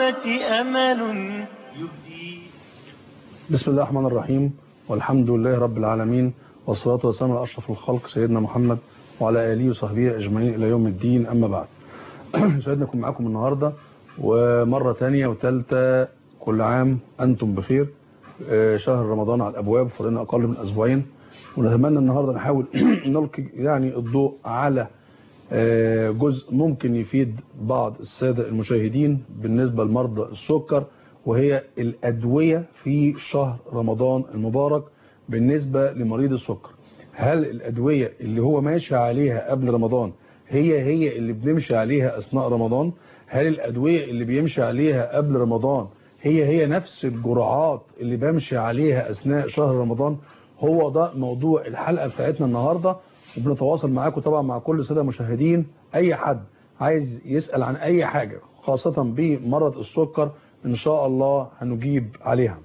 للأمة أمل يهدي بسم الله الرحمن الرحيم والحمد لله رب العالمين والصلاة والسلام على أشرف الخلق سيدنا محمد وعلى آله وصحبه أجمعين إلى يوم الدين أما بعد سعدنا نكون معاكم النهاردة ومرة تانية وتالتة كل عام أنتم بخير آه، شهر رمضان على الأبواب فضلنا أقل من أسبوعين ونتمنى النهاردة نحاول نلقي يعني الضوء على آه، جزء ممكن يفيد بعض السادة المشاهدين بالنسبة لمرضى السكر وهي الأدوية في شهر رمضان المبارك بالنسبة لمريض السكر هل الأدوية اللي هو ماشي عليها قبل رمضان هي هي اللي بنمشي عليها أثناء رمضان هل الأدوية اللي بيمشي عليها قبل رمضان هي هي نفس الجرعات اللي بمشي عليها أثناء شهر رمضان هو ده موضوع الحلقة بتاعتنا النهاردة وبنتواصل معاكم طبعا مع كل الساده المشاهدين أي حد عايز يسأل عن أي حاجة خاصة بمرض السكر إن شاء الله هنجيب عليها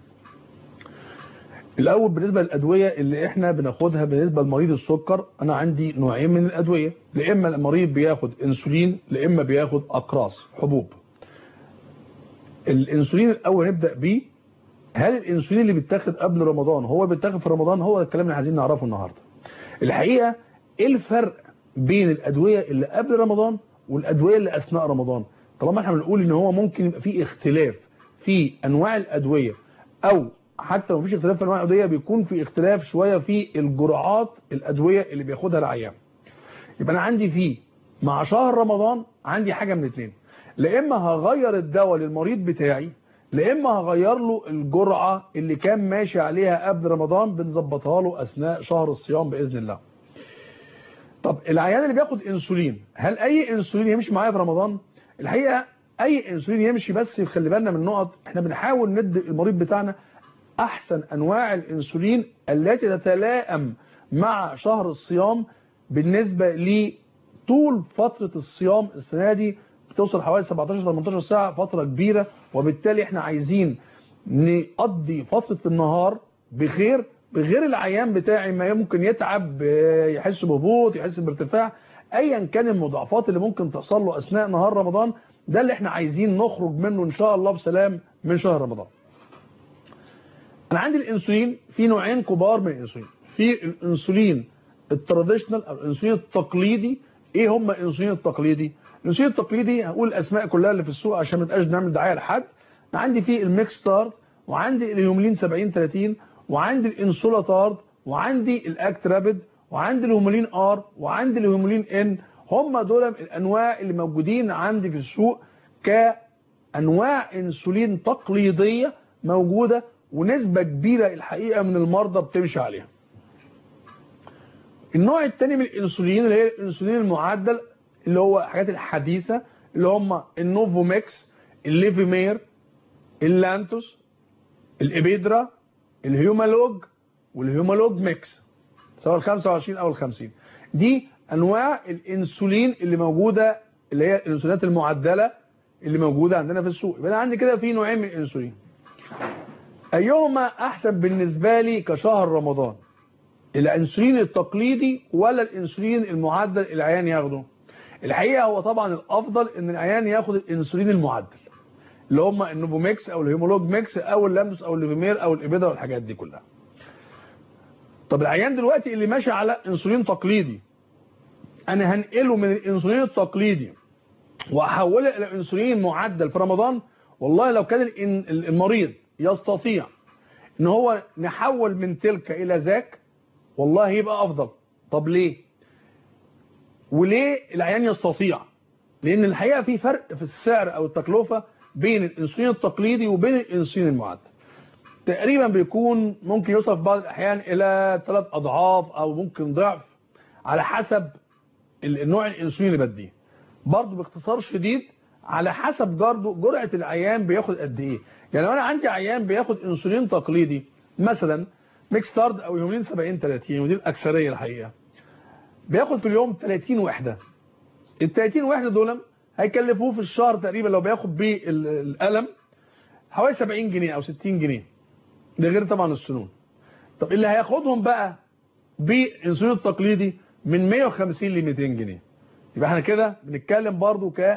الأول بالنسبة للأدوية اللي إحنا بناخدها بالنسبة لمريض السكر أنا عندي نوعين من الأدوية لإما المريض بياخد إنسولين لإما بياخد أقراص حبوب الإنسولين الأول نبدأ بيه هل الإنسولين اللي بيتاخد قبل رمضان هو بيتاخد في رمضان هو الكلام اللي عايزين نعرفه النهاردة الحقيقة إيه الفرق بين الأدوية اللي قبل رمضان والأدوية اللي أثناء رمضان طالما احنا بنقول ان هو ممكن يبقى فيه اختلاف في انواع الادويه او حتى لو مفيش اختلاف في انواع الادويه بيكون في اختلاف شويه في الجرعات الادويه اللي بياخدها العيان يبقى انا عندي فيه مع شهر رمضان عندي حاجه من اتنين لا اما هغير الدواء للمريض بتاعي لا اما هغير له الجرعه اللي كان ماشي عليها قبل رمضان بنظبطها له اثناء شهر الصيام باذن الله طب العيان اللي بياخد انسولين هل اي انسولين يمشي معايا في رمضان الحقيقة اي انسولين يمشي بس خلي بالنا من نقط احنا بنحاول ندي المريض بتاعنا احسن انواع الانسولين التي تتلائم مع شهر الصيام بالنسبة لطول فترة الصيام السنة دي بتوصل حوالي 17 18 ساعة فترة كبيرة وبالتالي احنا عايزين نقضي فترة النهار بخير بغير العيان بتاعي ما ممكن يتعب يحس بهبوط يحس بارتفاع ايا كان المضاعفات اللي ممكن تحصل له اثناء نهار رمضان ده اللي احنا عايزين نخرج منه ان شاء الله بسلام من شهر رمضان انا عندي الانسولين في نوعين كبار من الانسولين في الانسولين التراديشنال او الانسولين التقليدي ايه هم الانسولين التقليدي الانسولين التقليدي هقول الاسماء كلها اللي في السوق عشان ما نبقاش نعمل دعايه لحد انا عندي في الميكس ستارت وعندي الهيوملين 70 30 وعندي الانسولاتارد وعندي الاكت رابيد وعندي الهومولين ار وعندي الهومولين ان هم دول الانواع اللي موجودين عندي في السوق كانواع انسولين تقليديه موجوده ونسبه كبيره الحقيقه من المرضى بتمشي عليها النوع الثاني من الانسولين اللي هي الانسولين المعدل اللي هو الحاجات الحديثه اللي هم النوفوميكس الليفيمير اللانتوس الابيدرا الهيومالوج والهيومالوج ميكس سواء ال 25 او ال 50 دي انواع الانسولين اللي موجوده اللي هي الانسولينات المعدله اللي موجوده عندنا في السوق يبقى انا عندي كده في نوعين من الانسولين ايهما احسن بالنسبه لي كشهر رمضان الانسولين التقليدي ولا الانسولين المعدل العيان ياخده الحقيقه هو طبعا الافضل ان العيان ياخد الانسولين المعدل اللي هم النوفوميكس او الهيمولوج ميكس او اللامدوس او الليفيمير او الابيدا والحاجات دي كلها طب العيان دلوقتي اللي ماشي على انسولين تقليدي انا هنقله من الانسولين التقليدي واحوله الى انسولين معدل في رمضان والله لو كان المريض يستطيع ان هو نحول من تلك الى ذاك والله يبقى افضل طب ليه وليه العيان يستطيع لان الحقيقه في فرق في السعر او التكلفه بين الانسولين التقليدي وبين الانسولين المعدل تقريبا بيكون ممكن يوصل في بعض الاحيان الى ثلاث اضعاف او ممكن ضعف على حسب النوع الانسولين اللي بديه برضه باختصار شديد على حسب برضه جرعه العيان بياخد قد ايه يعني لو انا عندي عيان بياخد انسولين تقليدي مثلا ميكستارد او يومين 70 30 ودي الاكثريه الحقيقه بياخد في اليوم 30 وحده ال 30 وحده دول هيكلفوه في الشهر تقريبا لو بياخد بالقلم حوالي 70 جنيه او 60 جنيه ده غير طبعا السنون طب اللي هياخدهم بقى بالانسولين التقليدي من 150 ل 200 جنيه يبقى احنا كده بنتكلم برضو ك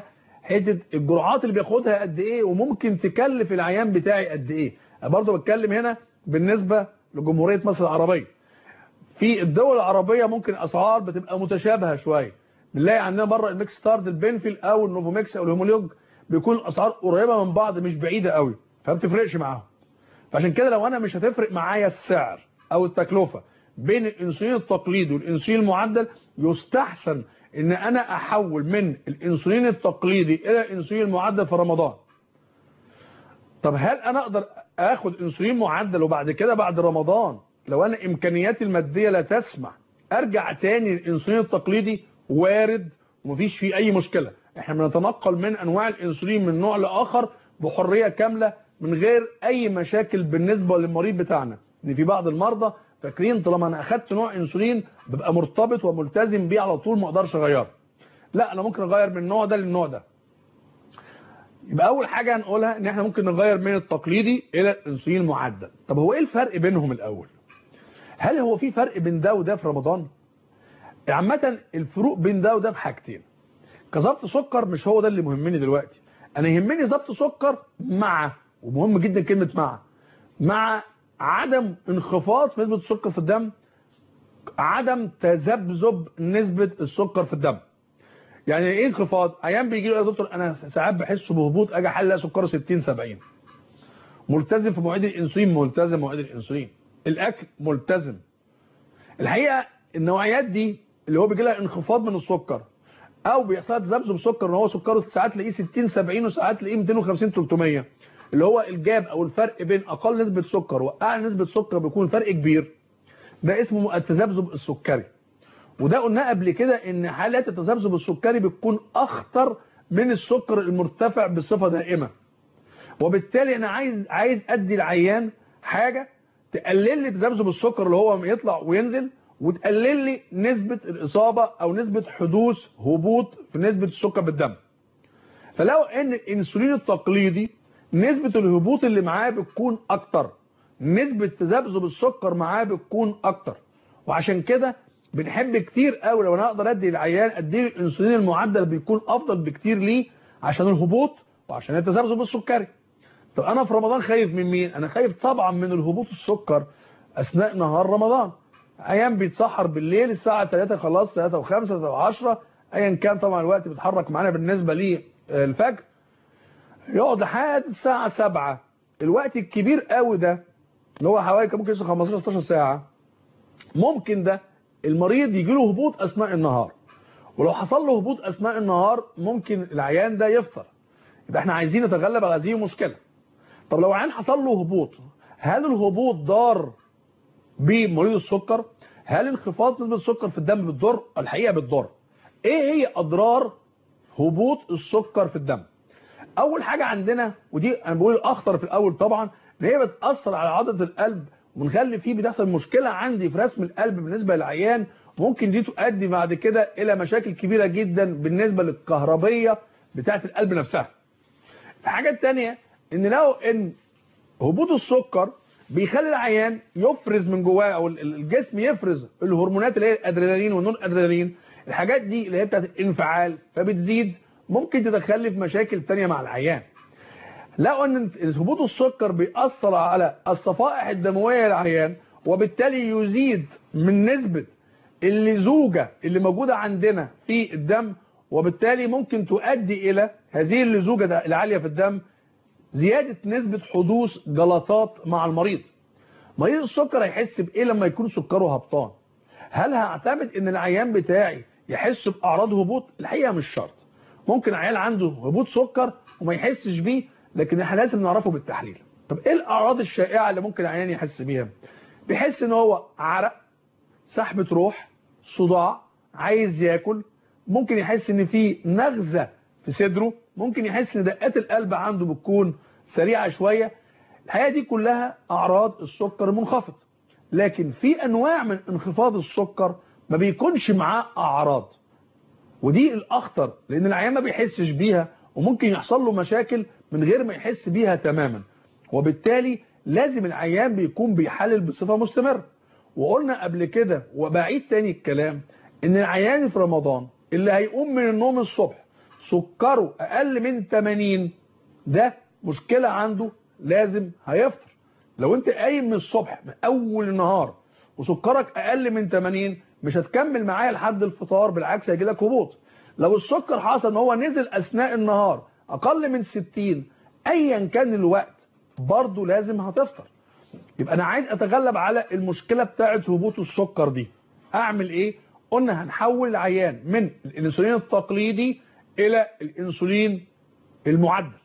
حته الجرعات اللي بياخدها قد ايه وممكن تكلف العيان بتاعي قد ايه انا برضه بتكلم هنا بالنسبه لجمهوريه مصر العربيه في الدول العربيه ممكن اسعار بتبقى متشابهه شويه بنلاقي عندنا بره الميكس ستارد البنفيل او النوفوميكس او الهيمولوج بيكون الاسعار قريبه من بعض مش بعيده قوي فما بتفرقش معاهم فعشان كده لو انا مش هتفرق معايا السعر او التكلفه بين الانسولين التقليدي والانسولين المعدل يستحسن ان انا احول من الانسولين التقليدي الى الانسولين المعدل في رمضان طب هل انا اقدر اخد انسولين معدل وبعد كده بعد رمضان لو انا امكانياتي الماديه لا تسمح ارجع تاني للانسولين التقليدي وارد ومفيش فيه اي مشكله احنا بنتنقل من انواع الانسولين من نوع لاخر بحريه كامله من غير اي مشاكل بالنسبه للمريض بتاعنا ان في بعض المرضى فاكرين طالما انا اخدت نوع انسولين ببقى مرتبط وملتزم بيه على طول ما اقدرش اغيره لا انا ممكن اغير من النوع ده للنوع ده يبقى اول حاجه هنقولها ان احنا ممكن نغير من التقليدي الى الانسولين المعدل طب هو ايه الفرق بينهم الاول هل هو في فرق بين ده وده في رمضان عامه الفروق بين ده وده في حاجتين كظبط سكر مش هو ده اللي مهمني دلوقتي انا يهمني ضبط سكر مع ومهم جدا كلمه مع مع عدم انخفاض في نسبه السكر في الدم عدم تذبذب نسبه السكر في الدم يعني ايه انخفاض ايام بيجي له يا دكتور انا ساعات بحس بهبوط اجي احلق سكره 60 70 ملتزم في مواعيد الانسولين ملتزم مواعيد الانسولين الاكل ملتزم الحقيقه النوعيات دي اللي هو بيجي لها انخفاض من السكر او بيحصل تذبذب سكر ان هو سكره ساعات تلاقيه 60 70 وساعات تلاقيه 250 300 اللي هو الجاب او الفرق بين اقل نسبه سكر واعلى نسبه سكر بيكون فرق كبير ده اسمه التذبذب السكري وده قلنا قبل كده ان حالات التذبذب السكري بتكون اخطر من السكر المرتفع بصفه دائمه وبالتالي انا عايز عايز ادي العيان حاجه تقلل لي تذبذب السكر اللي هو يطلع وينزل وتقلل لي نسبه الاصابه او نسبه حدوث هبوط في نسبه السكر بالدم فلو ان الانسولين التقليدي نسبه الهبوط اللي معاه بتكون اكتر نسبه تذبذب السكر معاه بتكون اكتر وعشان كده بنحب كتير قوي لو انا اقدر ادي العيان ادي الانسولين المعدل بيكون افضل بكتير ليه عشان الهبوط وعشان التذبذب السكري طب انا في رمضان خايف من مين انا خايف طبعا من الهبوط السكر اثناء نهار رمضان ايام بيتسحر بالليل الساعه 3 خلاص 3 و5 3 و10 ايا كان طبعا الوقت بيتحرك معانا بالنسبه للفجر يقعد لحد الساعه 7 الوقت الكبير قوي ده اللي هو حوالي ممكن يوصل 15 16 ساعه ممكن ده المريض يجي له هبوط اثناء النهار ولو حصل له هبوط اثناء النهار ممكن العيان ده يفطر يبقى احنا عايزين نتغلب على هذه المشكله طب لو عيان حصل له هبوط هل الهبوط ضار بمريض السكر هل انخفاض نسبه السكر في الدم بتضر الحقيقه بتضر ايه هي اضرار هبوط السكر في الدم اول حاجه عندنا ودي انا بقول الاخطر في الاول طبعا ان هي بتاثر على عضله القلب ونخلي فيه بتحصل مشكله عندي في رسم القلب بالنسبه للعيان ممكن دي تؤدي بعد كده الى مشاكل كبيره جدا بالنسبه للكهربيه بتاعه القلب نفسها الحاجه الثانيه ان لو ان هبوط السكر بيخلي العيان يفرز من جواه او الجسم يفرز الهرمونات اللي هي الادرينالين والنون ادرينالين الحاجات دي اللي هي بتاعت الانفعال فبتزيد ممكن تدخلي في مشاكل ثانيه مع العيان لقوا ان هبوط السكر بيأثر على الصفائح الدمويه للعيان وبالتالي يزيد من نسبه اللزوجه اللي موجوده عندنا في الدم وبالتالي ممكن تؤدي الى هذه اللزوجه العاليه في الدم زياده نسبه حدوث جلطات مع المريض مريض السكر هيحس بايه لما يكون سكره هبطان هل هعتمد ان العيان بتاعي يحس باعراض هبوط الحقيقه مش شرط ممكن عيال عنده هبوط سكر وما يحسش بيه لكن احنا لازم نعرفه بالتحليل طب ايه الاعراض الشائعه اللي ممكن العيان يحس بيها بيحس ان هو عرق سحبه روح صداع عايز ياكل ممكن يحس ان في نغزه في صدره ممكن يحس ان دقات القلب عنده بتكون سريعه شويه الحقيقه دي كلها اعراض السكر المنخفض لكن في انواع من انخفاض السكر ما بيكونش معاه اعراض ودي الاخطر لان العيان ما بيحسش بيها وممكن يحصل له مشاكل من غير ما يحس بيها تماما وبالتالي لازم العيان بيكون بيحلل بصفه مستمره وقلنا قبل كده وبعيد تاني الكلام ان العيان في رمضان اللي هيقوم من النوم الصبح سكره اقل من 80 ده مشكلة عنده لازم هيفطر لو انت قايم من الصبح من اول النهار وسكرك اقل من 80 مش هتكمل معايا لحد الفطار بالعكس هيجي لك هبوط لو السكر حصل ان هو نزل اثناء النهار اقل من 60 ايا كان الوقت برضه لازم هتفطر يبقى انا عايز اتغلب على المشكله بتاعه هبوط السكر دي اعمل ايه قلنا هنحول العيان من الانسولين التقليدي الى الانسولين المعدل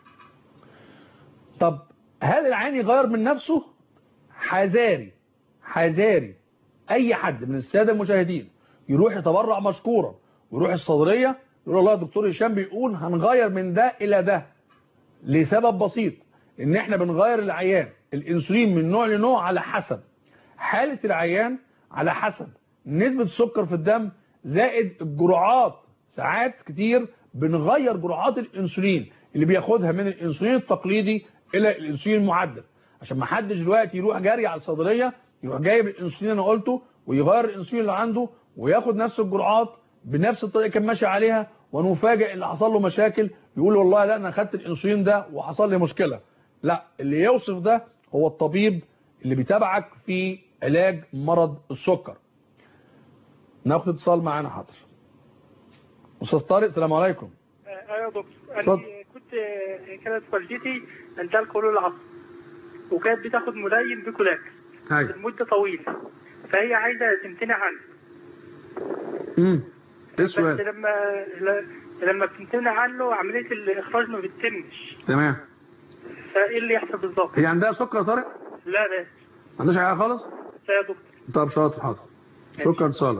طب هل العيان يغير من نفسه حذاري حذاري اي حد من الساده المشاهدين يروح يتبرع مشكورا ويروح الصيدليه يقول والله الدكتور هشام بيقول هنغير من ده الى ده لسبب بسيط ان احنا بنغير العيان الانسولين من نوع لنوع على حسب حالة العيان على حسب نسبة السكر في الدم زائد الجرعات ساعات كتير بنغير جرعات الانسولين اللي بياخدها من الانسولين التقليدي الى الانسولين المعدل عشان ما حدش دلوقتي يروح جاري على الصيدليه يروح جايب الانسولين اللي انا قلته ويغير الانسولين اللي عنده وياخد نفس الجرعات بنفس الطريقه كان ماشي عليها ونفاجئ اللي حصل له مشاكل يقول والله لا انا خدت الانسولين ده وحصل لي مشكله لا اللي يوصف ده هو الطبيب اللي بيتابعك في علاج مرض السكر ناخد اتصال معانا حاضر استاذ طارق السلام عليكم ايوه يا دكتور اتفضل. انا كنت كانت والدتي عندها القولون العصبي وكانت بتاخد ملين بكولاك ايوه لمده طويله فهي عايزه تمتنع عنه امم ايه بس السؤال لما ل- لما بتمتنع عنه عمليه الاخراج ما بتتمش تمام فايه اللي يحصل بالظبط؟ هي عندها سكر يا طارق لا لا ما عندهاش حاجه خالص لا يا دكتور طب شاطر حاضر شكرا صالح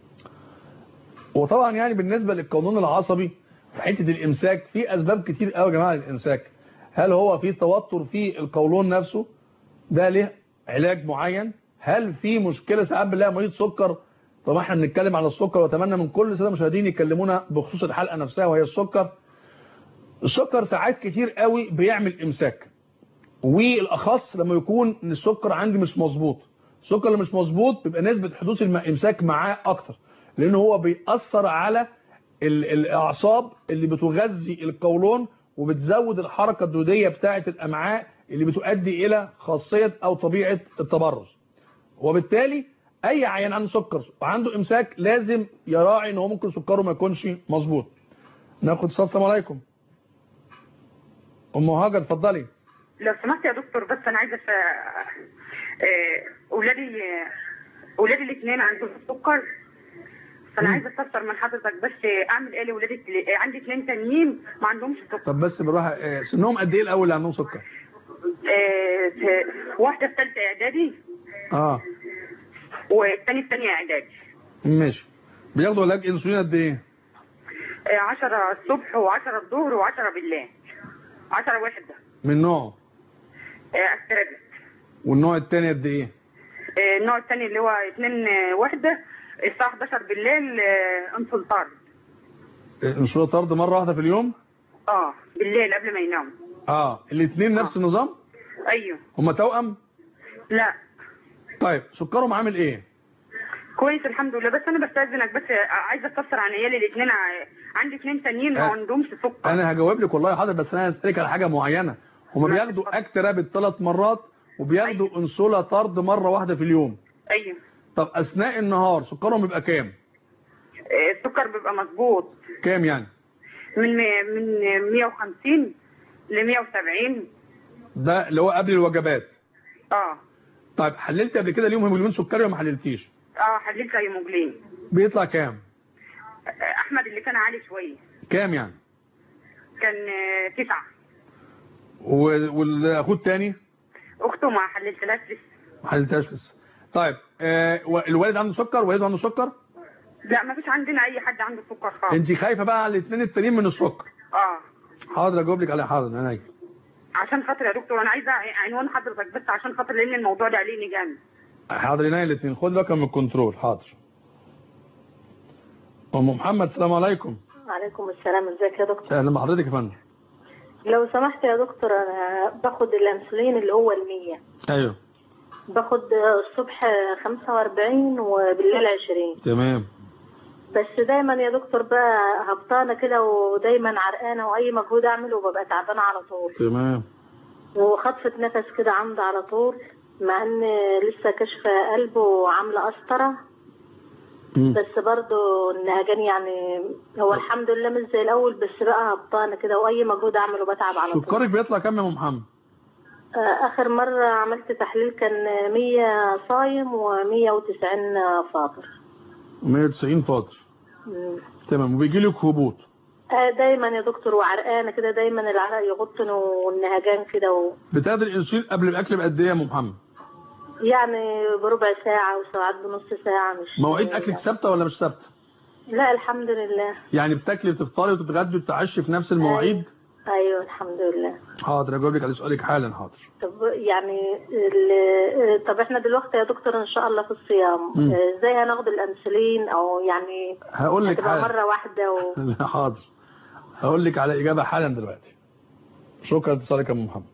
وطبعا يعني بالنسبة للقولون العصبي في حتة الإمساك في أسباب كتير قوي يا جماعة للإمساك هل هو في توتر في القولون نفسه ده له علاج معين هل في مشكلة ساعات بنلاقي مريض سكر طب احنا بنتكلم على السكر واتمنى من كل الساده المشاهدين يكلمونا بخصوص الحلقة نفسها وهي السكر السكر ساعات كتير قوي بيعمل إمساك والاخص لما يكون ان السكر عندي مش مظبوط السكر اللي مش مظبوط بيبقى نسبه حدوث الامساك معاه اكتر لان هو بيأثر على ال- الاعصاب اللي بتغذي القولون وبتزود الحركه الدوديه بتاعه الامعاء اللي بتؤدي الى خاصيه او طبيعه التبرز وبالتالي اي عيان عنده سكر وعنده امساك لازم يراعي ان هو ممكن سكره ما يكونش مظبوط ناخد اتصال السلام عليكم ام هاجر اتفضلي لو سمحت يا دكتور بس انا عايزه ف... آه، اولادي آه، اولادي الاثنين عندهم سكر فانا مم. عايزه استفسر من حضرتك بس آه، اعمل ايه لاولادي آه، عندي اثنين تانيين ما عندهمش سكر طب بس بالراحه آه، سنهم قد ايه الاول اللي عندهم سكر آه، ف- واحده في ثالثه اعدادي اه والثاني في ثانيه اعدادي ماشي بياخدوا علاج انسولين قد ايه 10 الصبح و10 الظهر و10 بالليل 10 وحده من نوع آه، استرابل والنوع الثاني قد ايه آه، النوع الثاني اللي هو 2 وحده الساعه 11 بالليل آه، انسول طارد انسولين طرد مره واحده في اليوم اه بالليل قبل ما ينام اه الاثنين نفس النظام ايوه هما توأم لا طيب سكرهم عامل ايه كويس الحمد لله بس انا بستاذنك بس عايزه استفسر عن عيالي الاثنين عندي اثنين تانيين ما أه. عندهمش سكر انا هجاوب لك والله حاضر بس انا هسالك على حاجه معينه هما لا، بياخدوا اتفضل. اكتراب ثلاث مرات وبياخدوا أيوة. انسولا طرد مره واحده في اليوم ايوه طب اثناء النهار سكرهم يبقى كام آه، السكر بيبقى مظبوط كام يعني من من 150 ل 170 ده اللي هو قبل الوجبات اه طيب حللت قبل كده اليوم هيموجلوبين سكري ولا ما حللتيش اه حللت هيموجلين بيطلع كام آه، احمد اللي كان عالي شويه كام يعني كان آه، تسعة و- والاخوه الثاني اخته ما حللتلهاش لسه ما حللتهاش لسه طيب آه الوالد عنده سكر والد عنده سكر لا ما فيش عندنا اي حد عنده سكر خالص انت خايفه بقى على الاثنين التانيين من السكر اه حاضر اجاوب لك عليها حاضر انا جاي. عشان خاطر يا دكتور انا عايزه عنوان حضرتك بس عشان خاطر لان الموضوع ده عليني جامد حاضر هنا الاثنين خد رقم من الكنترول حاضر ام محمد السلام عليكم وعليكم السلام ازيك يا دكتور اهلا بحضرتك يا فندم لو سمحت يا دكتور انا باخد الانسولين اللي هو المية ايوه باخد الصبح 45 وبالليل 20 تمام بس دايما يا دكتور بقى هبطانه كده ودايما عرقانه واي مجهود اعمله ببقى تعبانه على طول تمام وخطفه نفس كده عندي على طول مع ان لسه كشفه قلب وعامله قسطره مم. بس برضو النهجان يعني هو الحمد لله مش زي الاول بس بقى هبطانه كده واي مجهود اعمله بتعب على طول سكرك بيطلع كام يا ام محمد آه، اخر مره عملت تحليل كان 100 صايم و190 فاطر 190 فاضل مم. تمام وبيجي لك هبوط آه، دايما يا دكتور وعرقانه كده دايما العرق يغطن والنهجان كده و... بتاخد الانسولين قبل الاكل بقد ايه يا ام محمد يعني بربع ساعه وساعات بنص ساعه مش مواعيد اكلك ثابته ولا مش ثابته لا الحمد لله يعني بتاكلي وتفطري وتتغدي وتتعشي في نفس المواعيد ايوه الحمد لله حاضر اجاوب لك على سؤالك حالا حاضر طب يعني ال... طب احنا دلوقتي يا دكتور ان شاء الله في الصيام مم. آه، ازاي هناخد الانسولين او يعني هقول لك هتبقى حالا مره واحده و... لا حاضر هقول لك على اجابه حالا دلوقتي شكرا لاتصالك يا ام محمد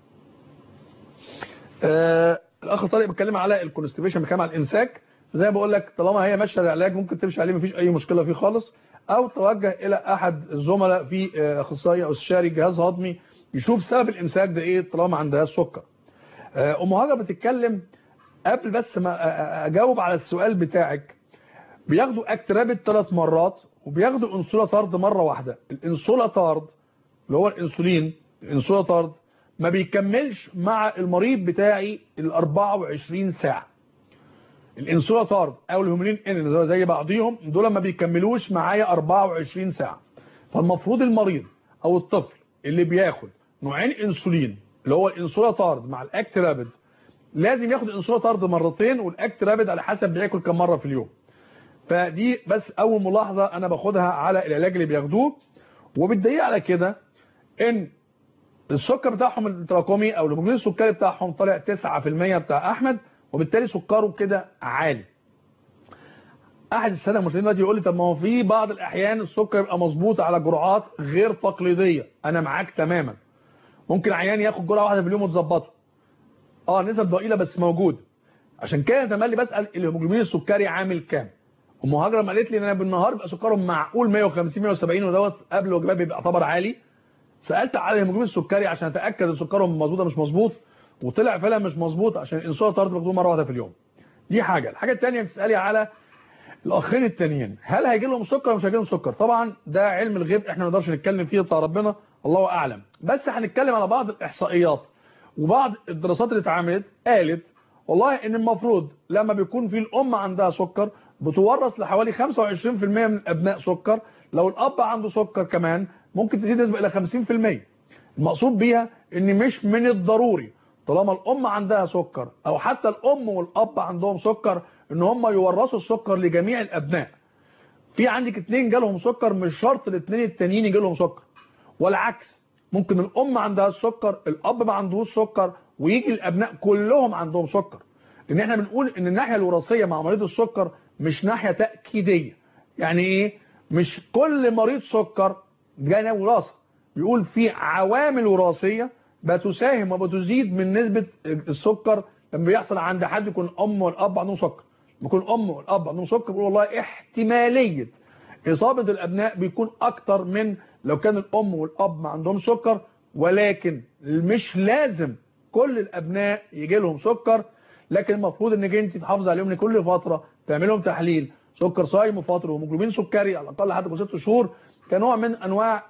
آه الاخ طارق بيتكلم على الكونستيبيشن بيتكلم على الامساك زي ما بقول لك طالما هي ماشيه العلاج ممكن تمشي عليه مفيش اي مشكله فيه خالص او توجه الى احد الزملاء في آه، اخصائي او استشاري جهاز هضمي يشوف سبب الامساك ده ايه طالما عندها السكر آه، ام هاجر بتتكلم قبل بس ما أ- أ- اجاوب على السؤال بتاعك بياخدوا اكترابت ثلاث مرات وبياخدوا انسولاتارد مره واحده الانسولاتارد اللي هو الانسولين الانسولاتارد ما بيكملش مع المريض بتاعي ال 24 ساعه الانسولاتارد او الهومولين ان زي- زي بعضيهم دول ما بيكملوش معايا 24 ساعه فالمفروض المريض او الطفل اللي بياخد نوعين انسولين اللي هو الانسولاتارد مع الاكترابد لازم ياخد الانسولاتارد مرتين والاكترابد على حسب بياكل كم مره في اليوم فدي بس اول ملاحظه انا باخدها على العلاج اللي بياخدوه وبالدليل على كده ان السكر بتاعهم التراكمي او الهرمون السكري بتاعهم طالع 9% بتاع احمد وبالتالي سكره كده عالي احد الساده المسلمين دلوقتي يقول لي طب ما هو في بعض الاحيان السكر يبقى مظبوط على جرعات غير تقليديه انا معاك تماما ممكن عيان ياخد جرعه واحده في اليوم وتظبطه اه نسب ضئيله بس موجود عشان كده تملي بسال الهيموجلوبين السكري عامل كام ام هاجر لما قالت لي ان انا بالنهار بيبقى سكرهم معقول 150 170 ودوت قبل الوجبات بيبقى يعتبر عالي سالت على الهيموجلوبين السكري عشان اتاكد ان سكرهم مظبوط ولا مش مظبوط وطلع فعلا مش مظبوط عشان الانسولين طرد باخدوه مره واحده في اليوم دي حاجه الحاجه الثانيه بتسالي على الاخين التانيين هل هيجي لهم سكر ولا مش هيجي لهم سكر طبعا ده علم الغيب احنا ما نقدرش نتكلم فيه بتاع ربنا الله اعلم بس هنتكلم على بعض الاحصائيات وبعض الدراسات اللي اتعملت قالت والله ان المفروض لما بيكون في الام عندها سكر بتورث لحوالي 25% من الابناء سكر لو الاب عنده سكر كمان ممكن تزيد نسبه الى 50% المقصود بيها ان مش من الضروري طالما الام عندها سكر او حتى الام والاب عندهم سكر ان هم يورثوا السكر لجميع الابناء في عندك اتنين جالهم سكر مش شرط الاثنين التانيين يجي لهم سكر والعكس ممكن الام عندها السكر الاب ما عندهوش سكر ويجي الابناء كلهم عندهم سكر لان احنا بنقول ان الناحيه الوراثيه مع مريض السكر مش ناحيه تاكيديه يعني ايه مش كل مريض سكر جانا وراثه بيقول في عوامل وراثيه بتساهم وبتزيد من نسبه السكر لما بيحصل عند حد يكون الام والاب عندهم سكر بيكون الام والاب عندهم سكر بيقول والله احتماليه اصابه الابناء بيكون اكتر من لو كان الام والاب ما عندهم سكر ولكن مش لازم كل الابناء يجي لهم سكر لكن المفروض انك انت تحافظ عليهم لكل فتره تعمل لهم تحليل سكر صايم وفتره وهيموجلوبين سكري على الاقل لحد ست شهور كنوع من انواع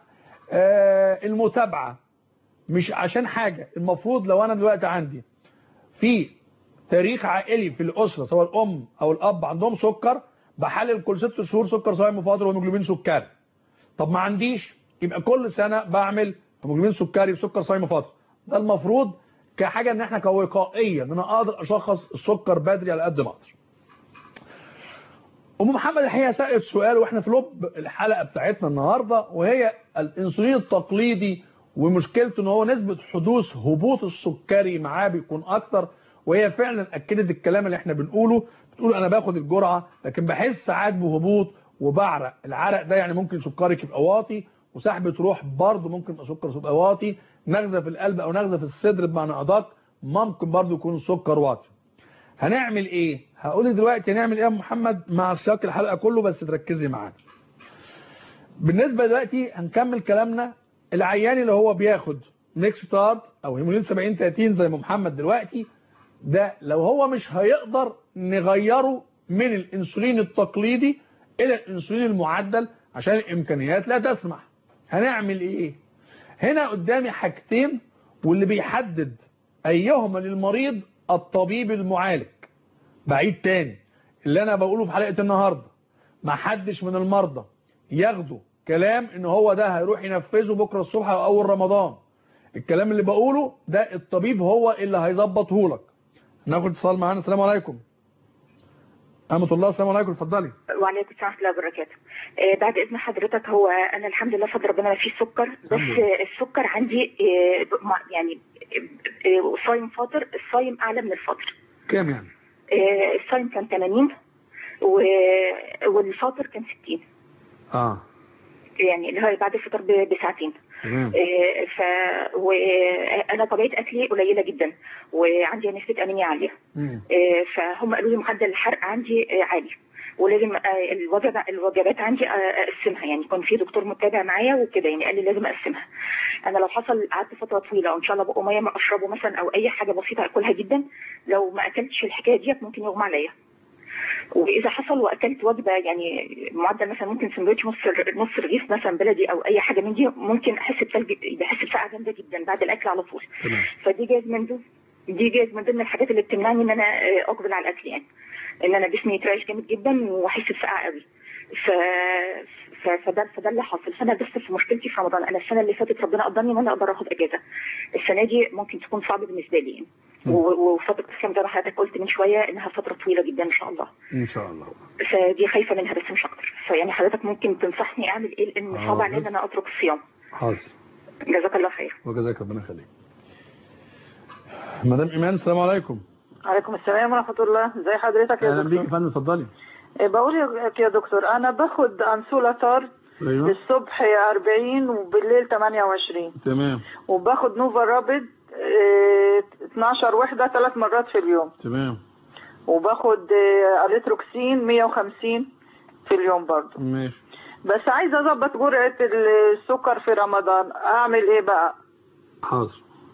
آه المتابعه مش عشان حاجه المفروض لو انا دلوقتي عندي في تاريخ عائلي في الاسره سواء الام او الاب عندهم سكر بحلل كل ست شهور سكر صايم وفتره وهيموجلوبين سكري طب ما عنديش يبقى كل سنه بعمل هيموجلوبين سكري بسكر صايم وفتره ده المفروض كحاجه ان احنا كوقائيه ان انا اقدر اشخص السكر بدري على قد ما اقدر ام محمد الحقيقه سالت سؤال واحنا في لب الحلقه بتاعتنا النهارده وهي الانسولين التقليدي ومشكلته ان هو نسبه حدوث هبوط السكري معاه بيكون اكتر وهي فعلا اكدت الكلام اللي احنا بنقوله بتقول انا باخد الجرعه لكن بحس ساعات بهبوط وبعرق العرق ده يعني ممكن سكرك يبقى واطي وسحبه روح برضه ممكن يبقى سكر يبقى واطي نغزه في القلب او نغزه في الصدر بمعنى ادق ممكن برضه يكون السكر واطي هنعمل ايه هقول لك دلوقتي هنعمل ايه يا محمد مع سياق الحلقه كله بس تركزي معانا بالنسبة دلوقتي هنكمل كلامنا العيان اللي هو بياخد ميكس ستارت او هيمولين 70 30 زي ما محمد دلوقتي ده لو هو مش هيقدر نغيره من الانسولين التقليدي الى الانسولين المعدل عشان الامكانيات لا تسمح هنعمل ايه هنا قدامي حاجتين واللي بيحدد ايهما للمريض الطبيب المعالج بعيد تاني اللي انا بقوله في حلقة النهاردة ما حدش من المرضى ياخدوا كلام ان هو ده هيروح ينفذه بكرة الصبح او اول رمضان الكلام اللي بقوله ده الطبيب هو اللي هيظبطه لك ناخد اتصال معانا السلام عليكم أمة الله السلام عليكم اتفضلي وعليكم السلام ورحمه الله وبركاته آه، بعد اذن حضرتك هو انا الحمد لله فضل ربنا ما فيش سكر بس الحمد لله. آه، السكر عندي آه، ب- مع- يعني آه، آه، صايم فاطر الصايم اعلى من الفطر كام يعني آه، الصايم كان 80 و- والفاطر كان 60 اه يعني اللي هو بعد الفطر ب- بساعتين تمام آه، ف وانا طبيعه اكلي قليله جدا وعندي نسبه انيميا عاليه مم. آه، فهم قالوا لي معدل الحرق عندي آه، عالي ولازم آه، الوجبة الوجبات عندي آه، اقسمها يعني كان في دكتور متابع معايا وكده يعني قال لي لازم اقسمها انا لو حصل قعدت فتره طويله وان شاء الله بقى ميه ما اشربه مثلا او اي حاجه بسيطه اكلها جدا لو ما اكلتش الحكايه ديت ممكن يغمى عليا واذا حصل واكلت وجبه يعني معدل مثلا ممكن سندوتش نص نص رغيف مثلا بلدي او اي حاجه من دي ممكن احس بثلج بحس بسقعه جامده جدا بعد الاكل على طول تمام فدي جايز من ضمن دي جايز من ضمن الحاجات اللي بتمنعني ان انا آه، اقبل على الاكل يعني ان انا جسمي يترعش جامد جدا واحس بسقعه قوي ف... ف... فده فده اللي حاصل فانا بس في مشكلتي في رمضان انا السنه اللي فاتت ربنا قدرني ان انا اقدر اخد اجازه السنه دي ممكن تكون صعبه بالنسبه لي يعني و- وفتره الصيام زي ما حضرتك قلت من شويه انها فتره طويله جدا ان شاء الله ان شاء الله فدي خايفه منها بس مش اكتر فيعني حضرتك ممكن تنصحني اعمل ايه لان آه، صعب عليا بس. ان انا اترك الصيام حاضر جزاك الله خير وجزاك ربنا يخليك مدام ايمان السلام عليكم عليكم السلام ورحمة الله ازي حضرتك يا اهلا بيك يا دكتور فندم اتفضلي إيه، بقول لك يا دكتور انا باخد انسولاتار ايوه الصبح 40 وبالليل 28 تمام وباخد نوفا رابد إيه، 12 وحدة ثلاث مرات في اليوم تمام وباخد إيه، اليتروكسين 150 في اليوم برضه ماشي بس عايزة اظبط جرعة السكر في رمضان اعمل ايه بقى حاضر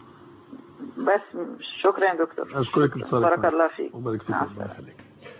بس شكرا يا دكتور اشكرك اتصالك بارك الله فيك وبارك فيك مع ربنا يخليك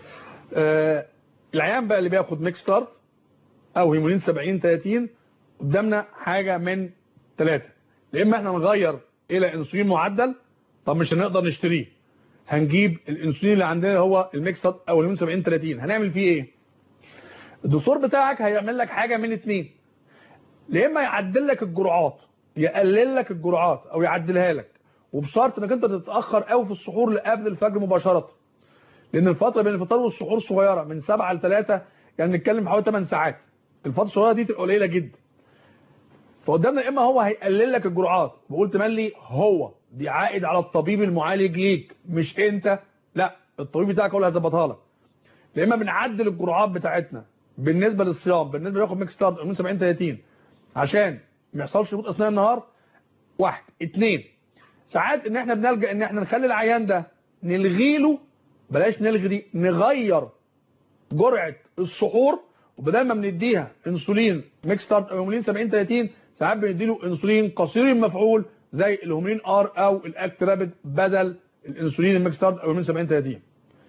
آه العيان بقى اللي بياخد ميكس ستارت او هيمولين 70 30 قدامنا حاجه من ثلاثه يا اما احنا نغير الى انسولين معدل طب مش هنقدر نشتريه هنجيب الانسولين اللي عندنا هو الميكس ستارت او الهيمولين 70 30 هنعمل فيه ايه الدكتور بتاعك هيعمل لك حاجه من اتنين يا اما يعدل لك الجرعات يقلل لك الجرعات او يعدلها لك وبشرط انك انت تتاخر قوي في السحور لقبل الفجر مباشره لان الفتره بين الفطار والسحور صغيره من 7 ل 3 يعني نتكلم في حوالي 8 ساعات الفتره الصغيره دي تبقى قليله جدا فقدامنا يا اما هو هيقلل لك الجرعات بقول تملي هو دي عائد على الطبيب المعالج ليك مش انت لا الطبيب بتاعك هو اللي هيظبطها لك يا اما بنعدل الجرعات بتاعتنا بالنسبه للصيام بالنسبه لياخد ميكس ستارت من 70 30 عشان ما يحصلش هبوط اثناء النهار واحد اتنين ساعات ان احنا بنلجا ان احنا نخلي العيان ده نلغي له بلاش نلغي دي نغير جرعه السحور وبدل ما بنديها انسولين ميكس ستارت او هومولين 70 30 ساعات بنديله انسولين قصير المفعول زي الهومولين ار او الاكترابيد بدل الانسولين الميكس ستارت او هومولين 70 30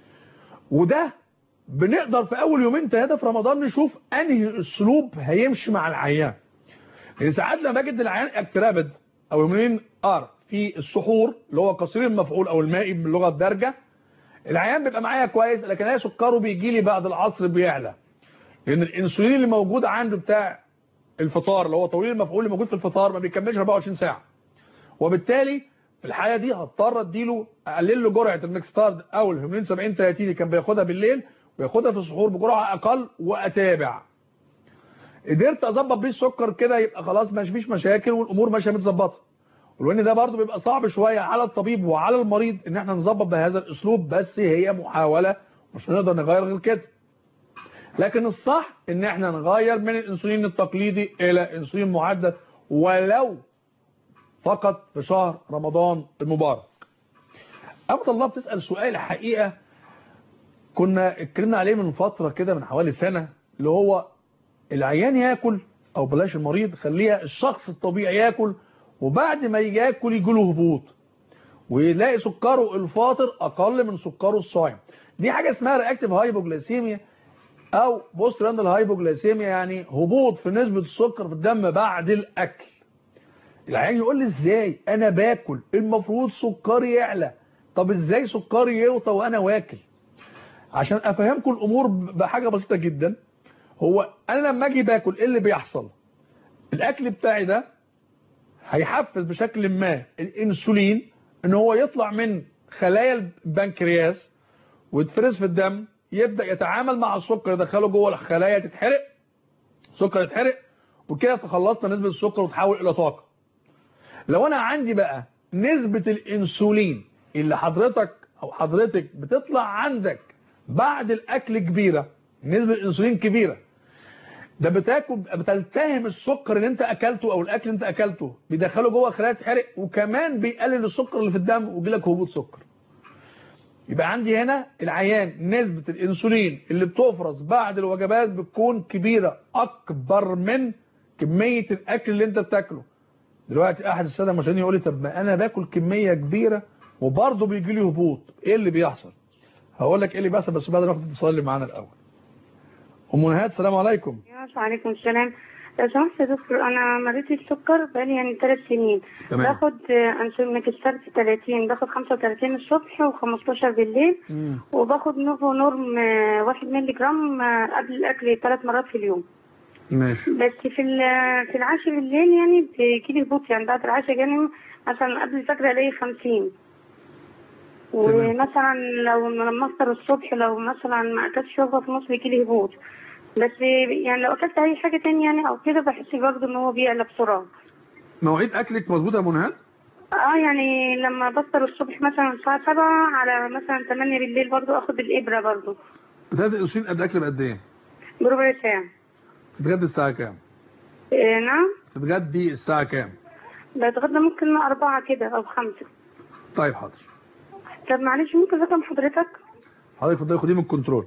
وده بنقدر في اول يومين ثلاثه في رمضان نشوف انهي اسلوب هيمشي مع العيان لان ساعات لما بجد العيان اكترابيد او هومولين ار في السحور اللي هو قصير المفعول او المائي باللغه الدارجه العيان بيبقى معايا كويس لكن هي سكره بيجي لي بعد العصر بيعلى لان الانسولين اللي موجود عنده بتاع الفطار اللي هو طويل المفعول اللي موجود في الفطار ما بيكملش 24 ساعه وبالتالي في الحاله دي هضطر اديله اقلل له جرعه الميكستارد او الهيمولين 70 30 اللي كان بياخدها بالليل وياخدها في السحور بجرعه اقل واتابع قدرت اظبط بيه السكر كده يبقى خلاص مش فيش مشاكل والامور ماشيه متظبطه ولان ده برضو بيبقى صعب شويه على الطبيب وعلى المريض ان احنا نظبط بهذا الاسلوب بس هي محاوله مش هنقدر نغير غير كده لكن الصح ان احنا نغير من الانسولين التقليدي الى انسولين معدل ولو فقط في شهر رمضان المبارك أمة الله بتسأل سؤال حقيقة كنا اتكلمنا عليه من فترة كده من حوالي سنة اللي هو العيان ياكل او بلاش المريض خليها الشخص الطبيعي ياكل وبعد ما يجي ياكل يجي له هبوط ويلاقي سكره الفاطر اقل من سكره الصايم دي حاجه اسمها رياكتيف هايبوجلايسيميا او بوست راندل هايبوجلايسيميا يعني هبوط في نسبه السكر في الدم بعد الاكل العيان يقول لي ازاي انا باكل المفروض سكري يعلى طب ازاي سكري يوطى وانا واكل عشان افهمكم الامور بحاجه بسيطه جدا هو انا لما اجي باكل ايه اللي بيحصل الاكل بتاعي ده هيحفز بشكل ما الانسولين ان هو يطلع من خلايا البنكرياس ويتفرز في الدم يبدا يتعامل مع السكر يدخله جوه الخلايا تتحرق سكر يتحرق وكده تخلصنا نسبه السكر وتحول الى طاقه لو انا عندي بقى نسبه الانسولين اللي حضرتك او حضرتك بتطلع عندك بعد الاكل كبيره نسبه الانسولين كبيره ده بتاكل بتلتهم السكر اللي انت اكلته او الاكل اللي انت اكلته بيدخله جوه خلايا تتحرق وكمان بيقلل السكر اللي في الدم ويجي لك هبوط سكر يبقى عندي هنا العيان نسبة الانسولين اللي بتفرز بعد الوجبات بتكون كبيرة اكبر من كمية الاكل اللي انت بتاكله دلوقتي احد السادة المشاهدين يقول لي طب ما انا باكل كمية كبيرة وبرضه بيجي لي هبوط ايه اللي بيحصل هقول لك ايه اللي بيحصل بس بعد ما الاتصال اللي معانا الاول ام نهاد السلام عليكم وعليكم السلام لو سمحت يا دكتور انا مريض السكر بقالي يعني ثلاث سنين تمام. باخد آه، انسولين ميكستارت 30 باخد 35 الصبح و15 بالليل مم. وباخد نوفو نورم آه، 1 مللي جرام آه، قبل الاكل ثلاث مرات في اليوم ماشي بس في ال- في العشاء بالليل يعني بيجيلي هبوط يعني بعد العشاء يعني مثلا قبل الفجر الاقي 50 ومثلا لو لما افطر الصبح لو مثلا ما اكلتش وجبه في النص بيجيلي هبوط بس يعني لو اكلت اي حاجه تانية يعني او كده بحس برضه ان هو بيعلى بسرعه مواعيد اكلك مظبوطه يا ام نهاد اه يعني لما بفطر الصبح مثلا الساعه 7 على مثلا 8 بالليل برضه اخد الابره برضه بتاخد الانسولين قبل الاكل بقد ايه بربع ساعه تتغدي الساعه كام إيه نعم تتغدي الساعه كام بتغدى ممكن أربعة كده أو خمسة طيب حاضر طب معلش ممكن رقم حضرتك حضرتك اتفضلي خديه من الكنترول